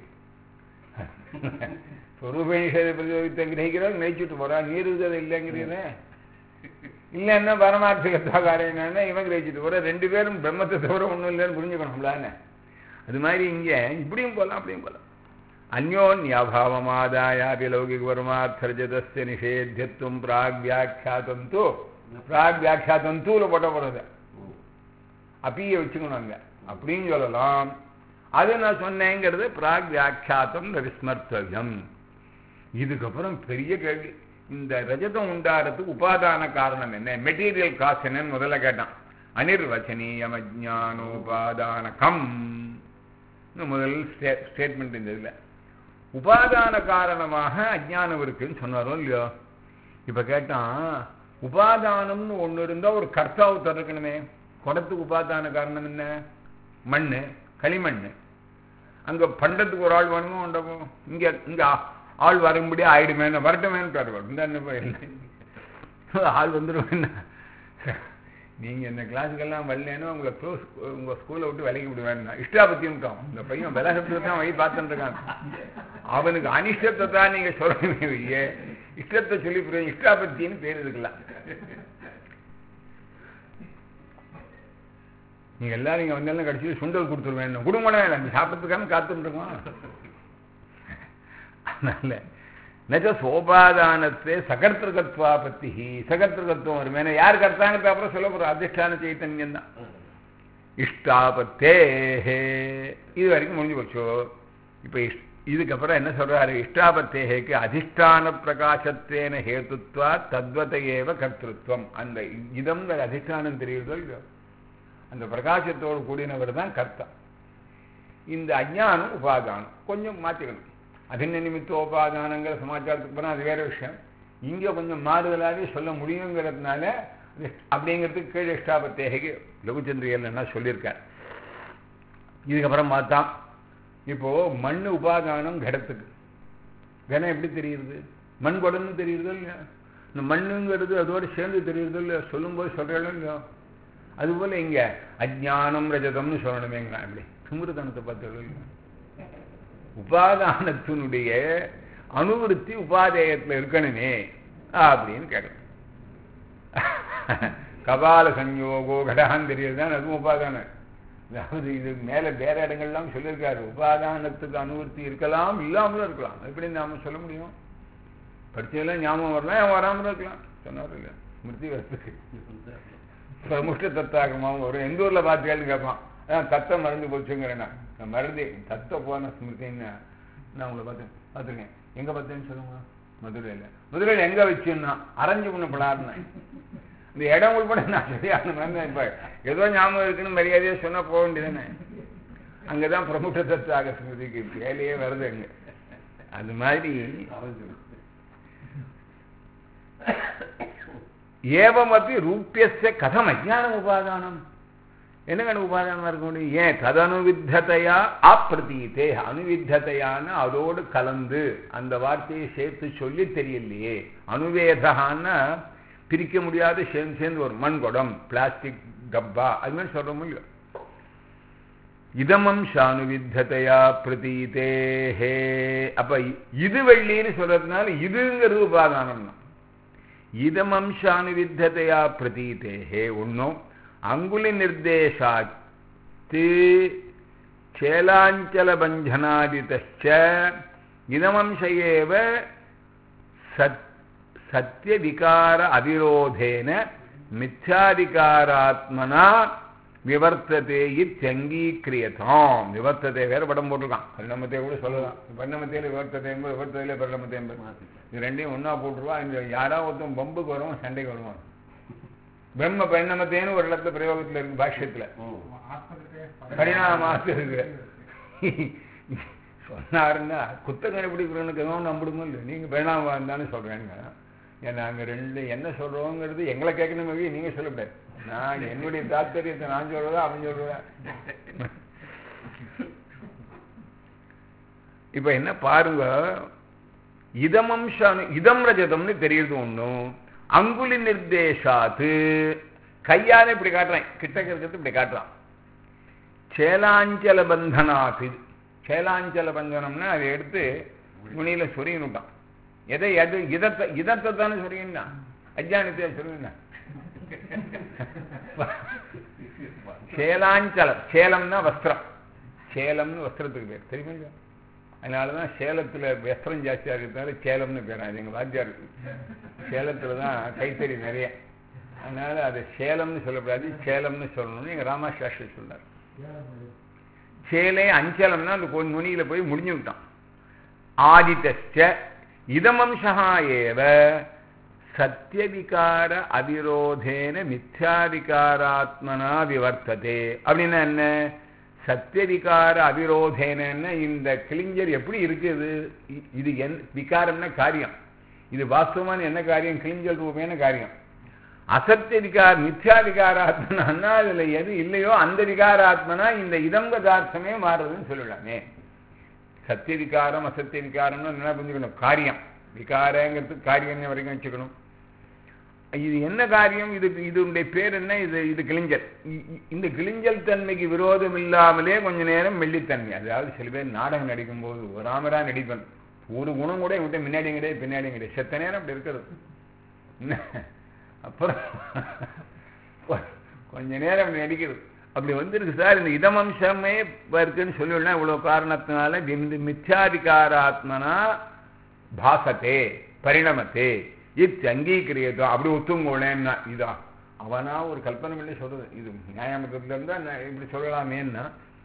சொரூபேணிஷதை பிரதியோகித்தை கிரகிக்கிறார் நினைச்சுட்டு போறா நீர் இருக்கிறது இல்லைங்கிறீங்க இல்லைன்னா பரமார்த்திகத்தாகாரன்னா இவன் கிரகிச்சுட்டு போற ரெண்டு பேரும் பிரம்மத்தை தவிர ஒன்றும் இல்லைன்னு புரிஞ்சுக்கணும்லான்னு அது மாதிரி இங்கே இப்படியும் போகலாம் அப்படியும் போகலாம் அந்யோன்யாபாவமாதாயாபி லௌகிக பரமார்த்தர்ஜதஸ்ய நிஷேத்தியத்துவம் பிராக் வியாக்கியாத்தம் தூ பிராக் வியாக்கியாத்தம் தூல போட்ட போறது அப்பிய வச்சுக்கணும் அங்க அப்படின்னு சொல்லலாம் அது நான் சொன்னேங்கிறது பிராக் வியாக்கியாத்தம் விஸ்மர்த்தவியம் இதுக்கப்புறம் பெரிய கேள்வி இந்த ரஜதம் உண்டாகிறதுக்கு உபாதான காரணம் என்ன மெட்டீரியல் காசு என்னன்னு முதல்ல கேட்டான் அனிர்வச்சனீயம் அஜானோபாதான கம் முதல் ஸ்டேட்மெண்ட் இந்த இதில் உபாதான காரணமாக அஜானம் இருக்குன்னு சொன்னாரோ இல்லையோ இப்ப கேட்டான் உபாதானம்னு ஒண்ணு இருந்தா ஒரு கர்த்தாவு திறக்கணுமே குடத்துக்கு உபாதான காரணம் என்ன மண்ணு களிமண் அங்க பண்டத்துக்கு ஒரு ஆள் வேணுமோ உண்டமோ இங்க இங்க ஆள் வரும்படி ஆயிடுமேன்னு வரட்டுமேன்னு இந்த ஆள் வந்துடுவேன் நீங்க இந்த கிளாஸுக்கெல்லாம் வரலன்னு உங்களை க்ளோஸ் உங்க ஸ்கூலை விட்டு விலகி விடுவேன் இஷ்டாபத்தியம் இந்த பையன் விலகத்தை தான் வழி பார்த்துட்டு இருக்கான் அவனுக்கு அனிஷ்டத்தை தான் நீங்க சொல்லணுமே இல்லையே இஷ்டத்தை சொல்லி புரியும் இஷ்டாபத்தின்னு பேர் இருக்கலாம் நீங்க எல்லாரும் இங்க வந்தாலும் கடைசியில் சுண்டல் கொடுத்துருவேன் குடும்பம் வேண்டாம் சாப்பிட்றதுக்கான காத்துட்டு இருக்கோம் அதனால நஜ சோபாதானத்தை சகர்த்திருகத்வா பத்தி சகர்த்திருகத்துவம் வரும் ஏன்னா யார் கர்த்தாங்கிறது அப்புறம் சொல்ல போறோம் அதிஷ்டான சைத்தன்யம் தான் இஷ்டாபத்தே இது வரைக்கும் முடிஞ்சு போச்சோ இப்ப இதுக்கப்புறம் என்ன சொல்றாரு இஷ்டாபத்தேகேக்கு அதிஷ்டான பிரகாசத்தேன ஹேத்துத்வா தத்வத ஏவ கர்த்திருவம் அந்த இதம் அதிஷ்டானம் தெரியுதோ இல்லையோ அந்த பிரகாசத்தோடு கூடினவர் தான் கர்த்தா இந்த அஜானம் உபாதானம் கொஞ்சம் மாற்றிக்கணும் அதின நிமித்தோபாதானங்கிற சமாச்சாரத்துக்கு போனால் அது வேற விஷயம் இங்கே கொஞ்சம் மாறுதலாகவே சொல்ல முடியுங்கிறதுனால அப்படிங்கிறதுக்கு கீழே இஷ்டாபத்தேகை லகுச்சந்திரியல் என்ன சொல்லியிருக்கார் இதுக்கப்புறம் பார்த்தா இப்போ மண் உபாதானம் கடத்துக்கு கனம் எப்படி தெரியுது மண் குடம்னு தெரியுதோ இல்லையா இந்த மண்ணுங்கிறது அதோடு சேர்ந்து தெரியுதோ இல்லையா சொல்லும்போது சொல்கிறோம் இல்லையோ அதுபோல் இங்கே அஜானம் ரஜதம்னு சொல்லணுமேங்கிறான் இப்படி சுமிருதனத்தை பார்த்தோம் இல்லையா உபாதானத்தினுடைய அனுவருத்தி உபாதேயத்தில் இருக்கணுமே அப்படின்னு கேட்கணும் கபால சஞ்யோகோ கடகான் தெரியுது தான் அதுவும் உபாதானம் அதாவது இது மேல வேற இடங்கள்லாம் சொல்லியிருக்காரு உபாதானத்துக்கு அனுவர்த்தி இருக்கலாம் இல்லாமலும் இருக்கலாம் எப்படி நாம சொல்ல முடியும் படிச்சதெல்லாம் ஞாபகம் வரலாம் வராமலும் இருக்கலாம் சொன்னார் இல்லையா ஸ்மிருதி வரத்துக்கு பிரமுஷ்ட தத்தாகமாவும் வரும் எந்த ஊர்ல பார்த்தீங்கன்னு கேட்பான் அதான் தத்தை மறந்து போச்சுங்கிறேன் நான் நான் மறந்து தத்தை போன ஸ்மிருதின்னு நான் உங்களை பார்த்தேன் பார்த்துருக்கேன் எங்க பார்த்தேன்னு சொல்லுங்க மதுரையில மதுரையில எங்க வச்சுன்னா அரைஞ்சு பண்ண படாருன்னு இந்த இடம் உள்பட நான் சரியான மாதிரி இப்ப ஏதோ ஞாபகம் இருக்குன்னு மரியாதையா சொன்னா போக வேண்டியதானே அங்கதான் பிரமுக தத்தாக ஸ்மிருதிக்கு வேலையே வருது அங்க அது மாதிரி ஏவமப்பி ரூபியஸ்ய கதம் அஜானம் உபாதானம் என்னங்க உபாதானமா இருக்க முடியும் ஏன் ததனுவித்ததையா அப்பிரதீதே அனுவித்ததையான அதோடு கலந்து அந்த வார்த்தையை சேர்த்து சொல்லி தெரியலையே அனுவேதகான்னா பிரிக்க முடியாத சேர்ந்து சேர்ந்து ஒரு மண் குடம் பிளாஸ்டிக் டப்பா அது மாதிரி சொல்றோம் இல்லையோ இதமம் ஷானுவித்ததையா பிரதீதேஹே அப்ப இது வெள்ளின்னு சொல்றதுனால இதுங்கிறது உபாதானம் இதமம்சானுவித்ததையா பிரதீதேஹே ஒன்றும் அங்குலி நிர்தேசாத்து சேலாஞ்சலபஞ்சனாதிதச்ச இதமம்ச ஏவ சத் சத்தியவிகார அவிரோதேன மித்யாதிகாராத்மனா விவர்த்ததே இத்தங்கீக்கிரியதாம் விவர்த்ததை வேற படம் போட்டிருக்கான் பரிணமத்தை கூட சொல்லலாம் பரிணமத்தையில விவர்த்ததை என்பது விவர்த்ததையில பரிணமத்தை என்பது இது ரெண்டையும் ஒன்னா போட்டுருவா இந்த யாரா ஒருத்தன் பம்புக்கு வருவான் சண்டைக்கு வருவான் பிரம்ம பரிணமத்தேன்னு ஒரு இடத்துல பிரயோகத்துல இருக்கு பாஷ்யத்துல பரிணாமாத்து இருக்கு சொன்னாருன்னா குத்த கண்டுபிடிக்கிறவனுக்கு எதுவும் நம்பிடுமோ இல்லை நீங்க பரிணாமம் இருந்தாலும் சொல்றேங்க ஏன்னா நாங்க ரெண்டு என்ன சொல்றோங்கிறது எங்களை கேட்கணும் நீங்க சொல்லக்கூடாது நான் என்னுடைய தாத்பரியத்தை நான் சொல்றதா அவன் சொல்றதா இப்ப என்ன பாருங்க இதமம்சானு இதம் ரஜதம்னு தெரியுது ஒண்ணும் அங்குலி நிர்தேசாத்து கையால இப்படி காட்டுறேன் கிட்டக்க இருக்கிறது இப்படி காட்டுறான் சேலாஞ்சல பந்தனாத்து சேலாஞ்சல பந்தனம்னா அதை எடுத்து துணியில சொருகினுட்டான் எதை எது இதத்தை இதத்தை தானே சொருகினா அஜானத்தை சொருகினா சேலாஞ்சலம் சேலம்னா வஸ்திரம் சேலம்னு வஸ்திரத்துக்கு பேர் தெரியுமா அதனாலதான் சேலத்துல வஸ்திரம் ஜாஸ்தியா இருக்கிறதால சேலம்னு பேர் அது எங்க வாத்தியார் சேலத்துல தான் கைத்தறி நிறைய அதனால அது சேலம்னு சொல்லக்கூடாது சேலம்னு சொல்லணும்னு எங்க ராமாசாஸ்திரி சொன்னார் சேலே அஞ்சலம்னா அந்த கொஞ்ச நுனியில போய் முடிஞ்சு விட்டான் ஆதித்த இதமம்சா ஏவ சத்தியவிகார அவிரோதேன மித்யாதிகாராத்மனா விவர்த்ததே அப்படின்னா என்ன சத்தியவிகார அவிரோதேன இந்த கிளிஞ்சர் எப்படி இருக்குது இது என் விகாரம்னா காரியம் இது வாஸ்தவமான என்ன காரியம் கிளிஞ்சல் ரூபேன காரியம் அசத்திய விகார மித்யா விகாராத்மனா அதுல எது இல்லையோ அந்த விகாராத்மனா இந்த இதம் பதார்த்தமே மாறுறதுன்னு சொல்லலாமே சத்திய விகாரம் அசத்திய விகாரம்னு என்ன புரிஞ்சுக்கணும் காரியம் விகாரங்கிறதுக்கு காரியம் வரைக்கும் வச்சுக்கணும் இது என்ன காரியம் இது இதனுடைய பேர் என்ன இது இது கிளிஞ்சல் இந்த கிளிஞ்சல் தன்மைக்கு விரோதம் இல்லாமலே கொஞ்ச நேரம் மெல்லித்தன்மை அதாவது சில பேர் நாடகம் நடிக்கும் போது ஒரு ராமரா நடிப்பன் ஒரு குணம் கூட இவன்கிட்ட முன்னாடியும் கிடையாது பின்னாடியும் கிடையாது செத்த நேரம் அப்படி இருக்கிறது அப்புறம் கொஞ்ச நேரம் அப்படி நடிக்கிறது அப்படி வந்துருக்கு சார் இந்த இதமம்சமே இருக்குன்னு சொல்லிவிடலாம் இவ்வளவு காரணத்தினால இந்த மித்யாதிகாராத்மனா பாசத்தே பரிணமத்தே இத் அங்கீகரியதோ அப்படி ஒத்துங்கோளேன்னா இதான் அவனா ஒரு கல்பனை பண்ணி சொல்றது இது நியாயமத்தத்துல இருந்தா இப்படி சொல்லலாமேன்னா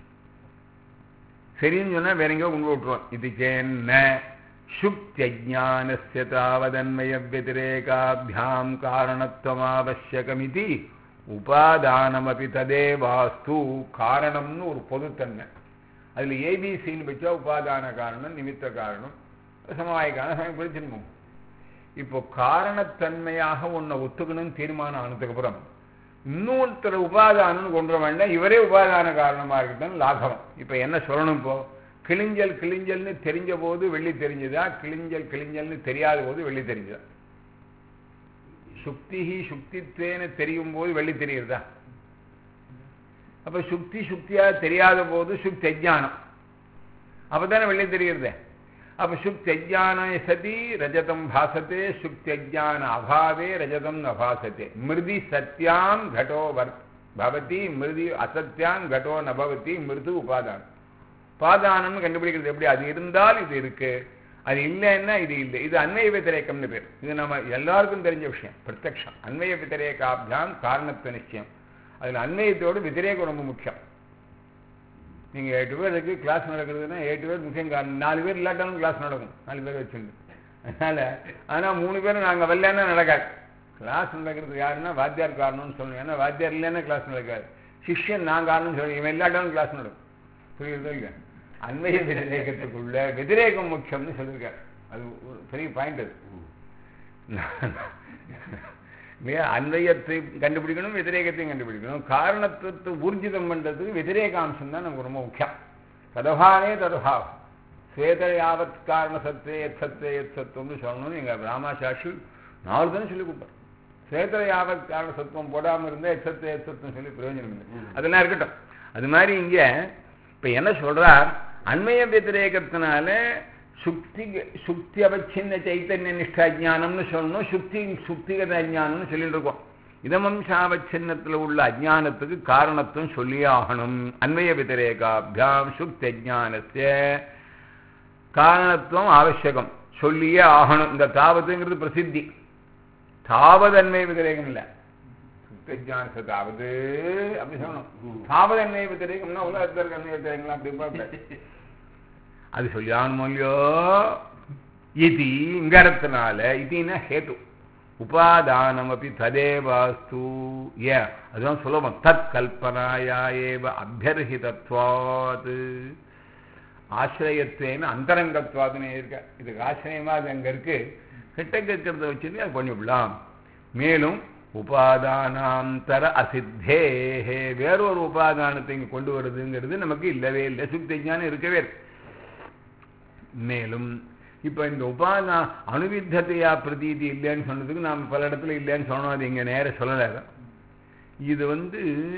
சரின்னு சொன்னா வேற எங்கேயோ கொண்டு விட்டுருவோம் இது சேன்ன சுக்தியஜானஸ்ய தாவதன்மய வத்திரேகாபியாம் காரணத்துவமாவசியகமிதி உபாதானமபி ததே வாஸ்து காரணம்னு ஒரு பொதுத்தன்மை அதுல ஏபிசின்னு வச்சா உபாதான காரணம் நிமித்த காரணம் சமவாய காரணம் பிடிச்சிருக்கும் இப்போ காரணத்தன்மையாக உன்னை ஒத்துக்கணும்னு தீர்மானம் ஆனதுக்கு அப்புறம் இன்னொருத்தர் உபாதானம் கொண்டு வேண்டாம் இவரே உபாதான காரணமா இருக்கட்டும் லாகவம் இப்ப என்ன சொல்லணும் இப்போ கிளிஞ்சல் கிளிஞ்சல்னு தெரிஞ்ச போது வெள்ளி தெரிஞ்சதா கிளிஞ்சல் கிளிஞ்சல்னு தெரியாத போது வெள்ளி தெரிஞ்சதா சுக்திஹி சுக்தித்வேன தெரியும் போது வெள்ளி தெரியுறதா அப்ப சுக்தி சுக்தியா தெரியாத போது சுக்தி அஜானம் அப்பதானே வெள்ளி தெரியுறதே அப்ப சுக்தியஜான சதி ரஜதம் பாசத்தே சுக்தியஜான அபாவே ரஜதம் ந பாசத்தே மிருதி சத்யாம் கடோ வர் பவதி மிருதி அசத்யாம் கடோ நபவதி மிருது உபாதானம் உபாதானம் கண்டுபிடிக்கிறது எப்படி அது இருந்தால் இது இருக்கு அது இல்லைன்னா இது இல்லை இது அன்வய வித்திரேக்கம்னு பேர் இது நம்ம எல்லாருக்கும் தெரிஞ்ச விஷயம் பிரத்யக்ஷம் அன்வய வித்திரேகாபியாம் காரணத்துவ நிச்சயம் அதில் அன்வயத்தோடு வித்திரேகம் ரொம்ப முக்கியம் நீங்கள் எட்டு பேர் இருக்கு கிளாஸ் நடக்கிறதுனா எட்டு பேர் முக்கியம் காரணம் நாலு பேர் இல்லாட்டாலும் கிளாஸ் நடக்கும் நாலு பேர் வச்சுருந்து அதனால ஆனால் மூணு பேரும் நாங்கள் வரலன்னா நடக்காது கிளாஸ் நடக்கிறது யாருன்னா வாத்தியார் காரணம்னு சொல்லணும் ஏன்னா வாத்தியார் இல்லைன்னா கிளாஸ் நடக்காது சிஷ்யன் நான் காரணம்னு சொல்லி இவன் இல்லாட்டாலும் கிளாஸ் நடக்கும் புரியுறதோ இல்லையா அன்வய விதிரேகத்துக்குள்ள விதிரேகம் முக்கியம்னு சொல்லியிருக்காரு அது ஒரு பெரிய பாயிண்ட் அது இல்லையா அன்வயத்தை கண்டுபிடிக்கணும் விதிரேகத்தையும் கண்டுபிடிக்கணும் காரணத்துவத்தை ஊர்ஜிதம் பண்ணுறதுக்கு விதிரேகாம்சம் தான் நமக்கு ரொம்ப முக்கியம் ததபானே ததபாவம் ஸ்வேத யாவத் காரண சத்தே எத் சத்தே எத் சத்துவம்னு சொல்லணும்னு எங்கள் ராமாசாஷி நாலு தானே சொல்லி கொடுப்பார் ஸ்வேத யாவத் காரண சத்துவம் போடாமல் இருந்தால் எத் சத்தே எத் சத்துவம் சொல்லி பிரயோஜனம் இல்லை அதெல்லாம் இருக்கட்டும் அது மாதிரி இங்கே இப்போ என்ன சொல்றார் அண்மைய வித்திரேகத்தினால சுக்தி சுக்தி அவச்சின்ன சைத்தன்ய நிஷ்டா ஞானம்னு சொல்லணும் சுக்தி சுக்திகத அஜானம்னு சொல்லிட்டு இருக்கோம் இதமம்சாவச்சின்னத்தில் உள்ள அஜானத்துக்கு காரணத்துவம் சொல்லியே ஆகணும் அன்வய வித்திரேகாபியாம் சுக்தி அஜானத்திய காரணத்துவம் ஆவசியகம் சொல்லியே ஆகணும் இந்த தாவத்துங்கிறது பிரசித்தி தாவது அன்வய வித்திரேகம் இல்லை சுக்திஜானத்தை தாவது அப்படி சொல்லணும் தாவது அன்வய வித்திரேகம்னா உலகத்தில் இருக்க அன்வய வித்திரேகம்லாம் அப்படி பார்ப்பேன் அது சொல்லியானுமோ இல்லையோ இது இங்க இடத்தினால இதுன்னா ஹேத்து உபாதானம் அப்படி ததேவாஸ்து ஏ அதுதான் சுலபம் தத் கல்பனாயா ஏவ அபியர்ஹிதத்வாத் ஆசிரியத்துவேன்னு அந்தரங்கத்வாதுன்னு இருக்க இதுக்கு ஆசிரியமா அது அங்க இருக்கு கிட்ட கேட்கறத வச்சுட்டு அது பண்ணிவிடலாம் மேலும் உபாதானாந்தர அசித்தே வேறொரு உபாதானத்தை இங்க கொண்டு வருதுங்கிறது நமக்கு இல்லவே இல்லை சுத்தி ஞானம் இருக்கவே இருக்கு மேலும் இப்ப இந்த உபாதா அணுவித்தத்தையா பிரதீதி இல்லைன்னு சொன்னதுக்கு நாம் பல இடத்துல இல்லைன்னு சொன்னோம் அது இங்க நேர சொல்லலை இது வந்து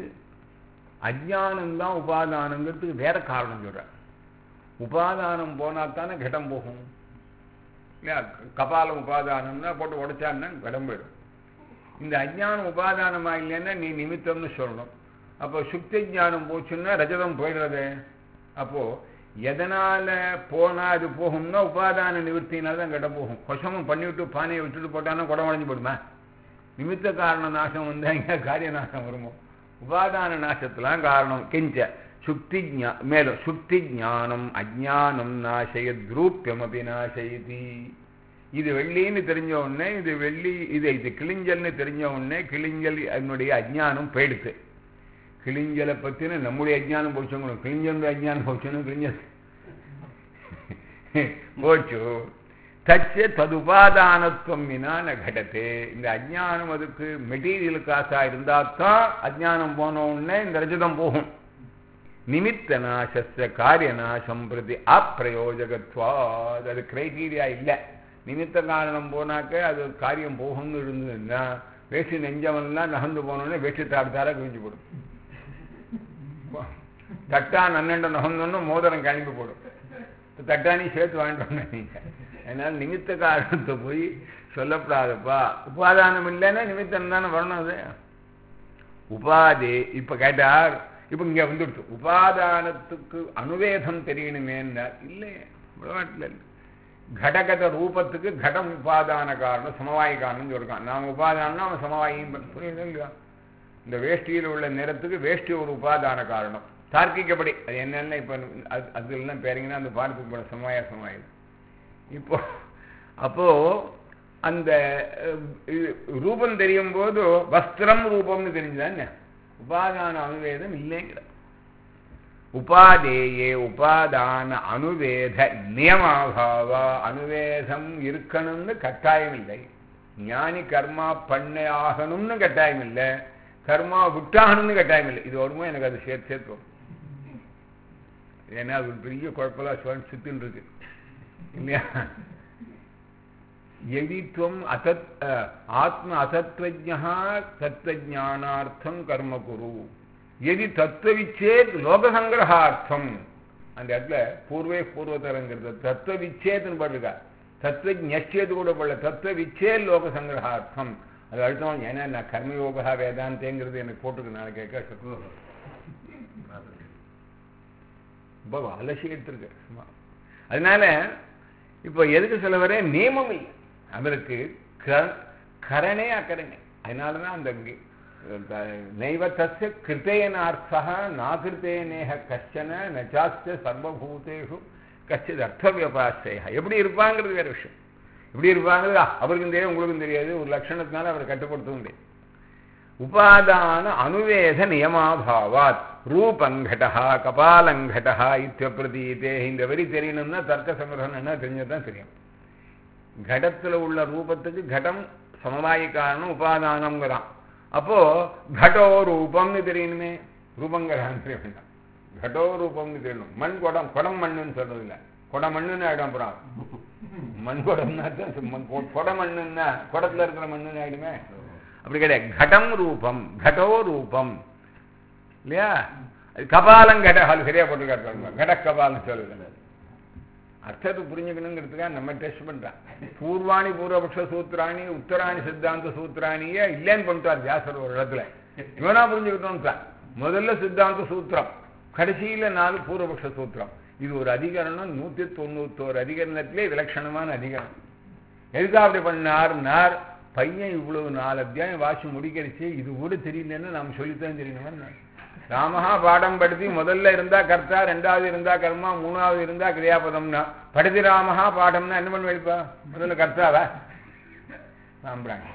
அஜானம்தான் உபாதானங்கிறதுக்கு வேற காரணம் சொல்ற உபாதானம் போனா தானே கடம் போகும் இல்லையா கபாலம் உபாதானம்னா போட்டு உடைச்சான்னா கடம் போயிடும் இந்த அஜ்ஞானம் உபாதானமா இல்லைன்னா நீ நிமித்தம்னு சொல்லணும் அப்போ சுக்தி ஞானம் போச்சுன்னா ரஜதம் போயிடுறது அப்போ எதனால போனா அது போகும்னா உபாதான நிவர்த்தினால தான் கட போகும் கொசமும் பண்ணிவிட்டு பானையை விட்டுட்டு போட்டான்னா குடம் உடஞ்சு போடுமா நிமித்த காரண நாசம் வந்தா இங்க காரிய நாசம் வருமோ உபாதான நாசத்துலாம் காரணம் கிஞ்ச சுக்தி ஜா மேலும் சுக்தி ஜானம் அஜானம் நாசயத் ரூபியம் அப்படி நாசயதி இது வெள்ளின்னு தெரிஞ்ச உடனே இது வெள்ளி இது இது கிளிஞ்சல்னு தெரிஞ்ச உடனே கிளிஞ்சல் அதனுடைய அஜ்ஞானம் போயிடுது கிளிஞ்சலை பற்றின நம்முடைய அஜ்ஞானம் போச்சுங்க கிளிஞ்சனுடைய அஜ்ஞானம் போச்சுன்னு கிளிஞ்சல் போச்சு தச்ச ததுபாதானத்துவம் வினான கடத்தே இந்த அஜ்ஞானம் அதுக்கு மெட்டீரியல் காசா இருந்தா தான் அஜ்ஞானம் போன உடனே இந்த ரஜதம் போகும் நிமித்த நாசஸ்ய காரிய நாசம் பிரதி அப்பிரயோஜகத்வாத் அது கிரைட்டீரியா இல்லை நிமித்த காரணம் போனாக்க அது காரியம் போகும்னு இருந்ததுன்னா வேஷ்டி நெஞ்சவன்லாம் நகர்ந்து போனோடனே வேஷ்டி தாடுதாரா குவிஞ்சு போடும் தட்டா நன்னண்ட நகர்ந்தோன்னு மோதிரம் கிளம்பி போடும் தட்டானி சேர்த்து வாங்கிட்டோம் நீங்க அதனால நிமித்த காரணத்தை போய் சொல்லப்படாதப்பா உபாதானம் இல்லைன்னா நிமித்தம் தானே வரணும் அது உபாதி இப்ப கேட்டார் இப்ப இங்க வந்துடுச்சு உபாதானத்துக்கு அனுவேதம் தெரியணுமேன்னா இல்லையே விளையாட்டுல இல்லை கடகத ரூபத்துக்கு கடம் உபாதான காரணம் சமவாய காரணம் சொல்லிருக்கான் நான் உபாதானம்னா அவன் சமவாயும் புரியுது இல்லையா இந்த வேஷ்டியில் உள்ள நிறத்துக்கு வேஷ்டி ஒரு உபாதான காரணம் தார்க்கிக்கப்படி அது என்னென்ன இப்போ அது அதுலாம் பேரிங்கன்னா அந்த பாடத்துக்கு போன சமவாய சமவாயம் இப்போ அப்போ அந்த ரூபம் தெரியும் போது வஸ்திரம் ரூபம்னு தெரிஞ்சுதானே உபாதான அனுவேதம் இல்லைங்கிற உபாதேயே உபாதான அனுவேத நியமாபாவ அனுவேதம் இருக்கணும்னு கட்டாயம் இல்லை ஞானி கர்மா பண்ண ஆகணும்னு கட்டாயம் இல்லை கர்மா விட்டாகணும்னு கட்டாயம் இல்லை இது வருமோ எனக்கு அது சேர்த்து சேர்த்து வரும் ஏன்னா அது ஒரு பெரிய குழப்பலாம் சுவன் சுத்தின்னு இருக்கு இல்லையா எதித்வம் அசத் ஆத்ம அசத்வஜா தத்துவஜானார்த்தம் கர்ம குரு எதி தத்துவவிச்சேத் லோகசங்கிரகார்த்தம் அந்த இடத்துல பூர்வே பூர்வதரங்கிறது தத்துவ விச்சேதுன்னு பாருக்கா தத்துவ ஞச்சேது கூட படல தத்துவ விச்சே லோக சங்கிரகார்த்தம் அது அழுத்தம் ஏன்னா நான் கர்மயோகா வேதாந்தேங்கிறது எனக்கு போட்டுருக்கு நாளைக்கு கேட்க ரொம்ப அலசி எடுத்திருக்கு அதனால இப்போ எதுக்கு சொல்ல வரேன் நியமம் இல்லை அவருக்கு க- கரணே அக்கரணே அதனால தான் அந்த கி- த- நைவ தஸ்ய கிருத்தேனார்த்தா நாகிருத்தேனேக கஷ்டன நச்சாஸ்ய சர்வபூதேஷு கச்சித் அர்த்த வியபாசய எப்படி இருப்பாங்கிறது வேற விஷயம் எப்படி இருப்பாங்கிறது அவருக்கும் தெரியும் உங்களுக்கும் தெரியாது ஒரு லட்சணத்தினால அவரை கட்டுப்படுத்தவும் முடியாது உபாதான அனுவேத நியமாபாவாத் ரூபங்கடா கபாலங்கடா இத்தியப்பிரதீதே இந்த வரி தெரியணும்னா தர்க்க சங்கிரகம்னா தெரிஞ்சதான் தெரியும் கடத்துல உள்ள ரூபத்துக்கு கடம் சமவாயி காரணம் உபாதானம்ங்கிறான் அப்போ கடோ ரூபம்னு தெரியணுமே ரூபங்கடான்னு தெரிய வேண்டாம் கடோ ரூபம்னு தெரியணும் மண் குடம் குடம் மண்ணுன்னு சொல்றது இல்லை குட மண்ணுன்னு ஆயிடும் அப்புறம் மண் குடம்னா தான் சு- மண் கொ- குட மண்ணுன்னா குடத்துல இருக்கிற மண்ணுன்னு ஆயிடுமே அப்படி கிடையாது கடம் ரூபம் கடோ ரூபம் இல்லையா அது கபாலம் கட அது சரியா போட்டுக்காட்டு கட கபாலம் சொல்லுது அர்த்தத்தை புரிஞ்சுக்கணுங்கிறதுக்காக நம்ம டெஸ்ட் பண்றான் பூர்வாணி பூர்வபக்ஷ சூத்திராணி உத்தராணி சித்தாந்த சூத்திராணியே இல்லைன்னு பண்ணிட்டார் வியாசர் ஒரு இடத்துல இவனா புரிஞ்சுக்கிட்டோம் முதல்ல சித்தாந்த சூத்திரம் கடைசியில நாலு பூர்வபக்ஷ சூத்திரம் இது ஒரு அதிகரணம் நூத்தி தொண்ணூத்தோரு அதிகரணத்திலே விலட்சணமான அதிகரணம் எதுக்காக அப்படி பண்ணார்னார் பையன் இவ்வளவு நாலு அத்தியாயம் வாசி முடிக்கடிச்சு இது கூட தெரியலன்னு நாம் சொல்லித்தான் தெரியணுமா ராமஹா பாடம் படுத்தி முதல்ல இருந்தா கர்த்தா ரெண்டாவது இருந்தா கர்மா மூணாவது இருந்தா கிரியாபதம்னா படுதி ராமஹா பாடம்னா என்ன பண்ண வைப்பா முதல்ல கர்த்தாவா சாம்பிராங்க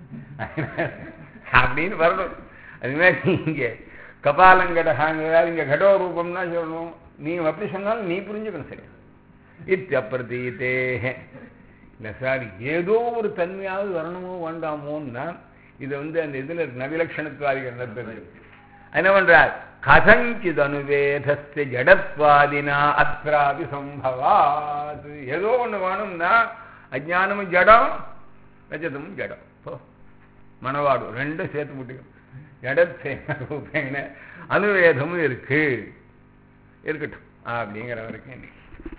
அப்படின்னு வரணும் அது மாதிரி இங்க கபாலங்கடகாங்கிறார் இங்க கடோ ரூபம்னா சொல்லணும் நீ அப்படி சொன்னாலும் நீ புரிஞ்சுக்கணும் சரி இத்தியப்பிரதீதே இல்லை சார் ஏதோ ஒரு தன்மையாவது வரணுமோ வேண்டாமோன்னா இது வந்து அந்த இதுல நவிலட்சணத்துவாதிகள் தெரியும் என்ன பண்றார் கதஞ்சித் அனுவேதஸ்ய ஜடத்வாதினா அத்ராபி சம்பவாத் ஏதோ ஒண்ணு வேணும்னா அஜானமும் ஜடம் ரஜதமும் ஜடம் போ மணவாடு ரெண்டும் சேர்த்து முட்டிக்கும் ஜடத்தேன ரூபேன அனுவேதமும் இருக்கு இருக்கட்டும் அப்படிங்கிற வரைக்கும் இன்னைக்கு.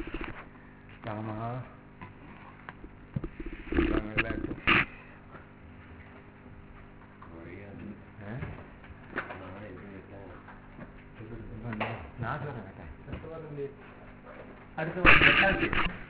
ஆமா வாங்க, இருக்கட்டும். ஆ? நான் சொல்றேன் அடுத்த வாரம் எட்டாம் தேதி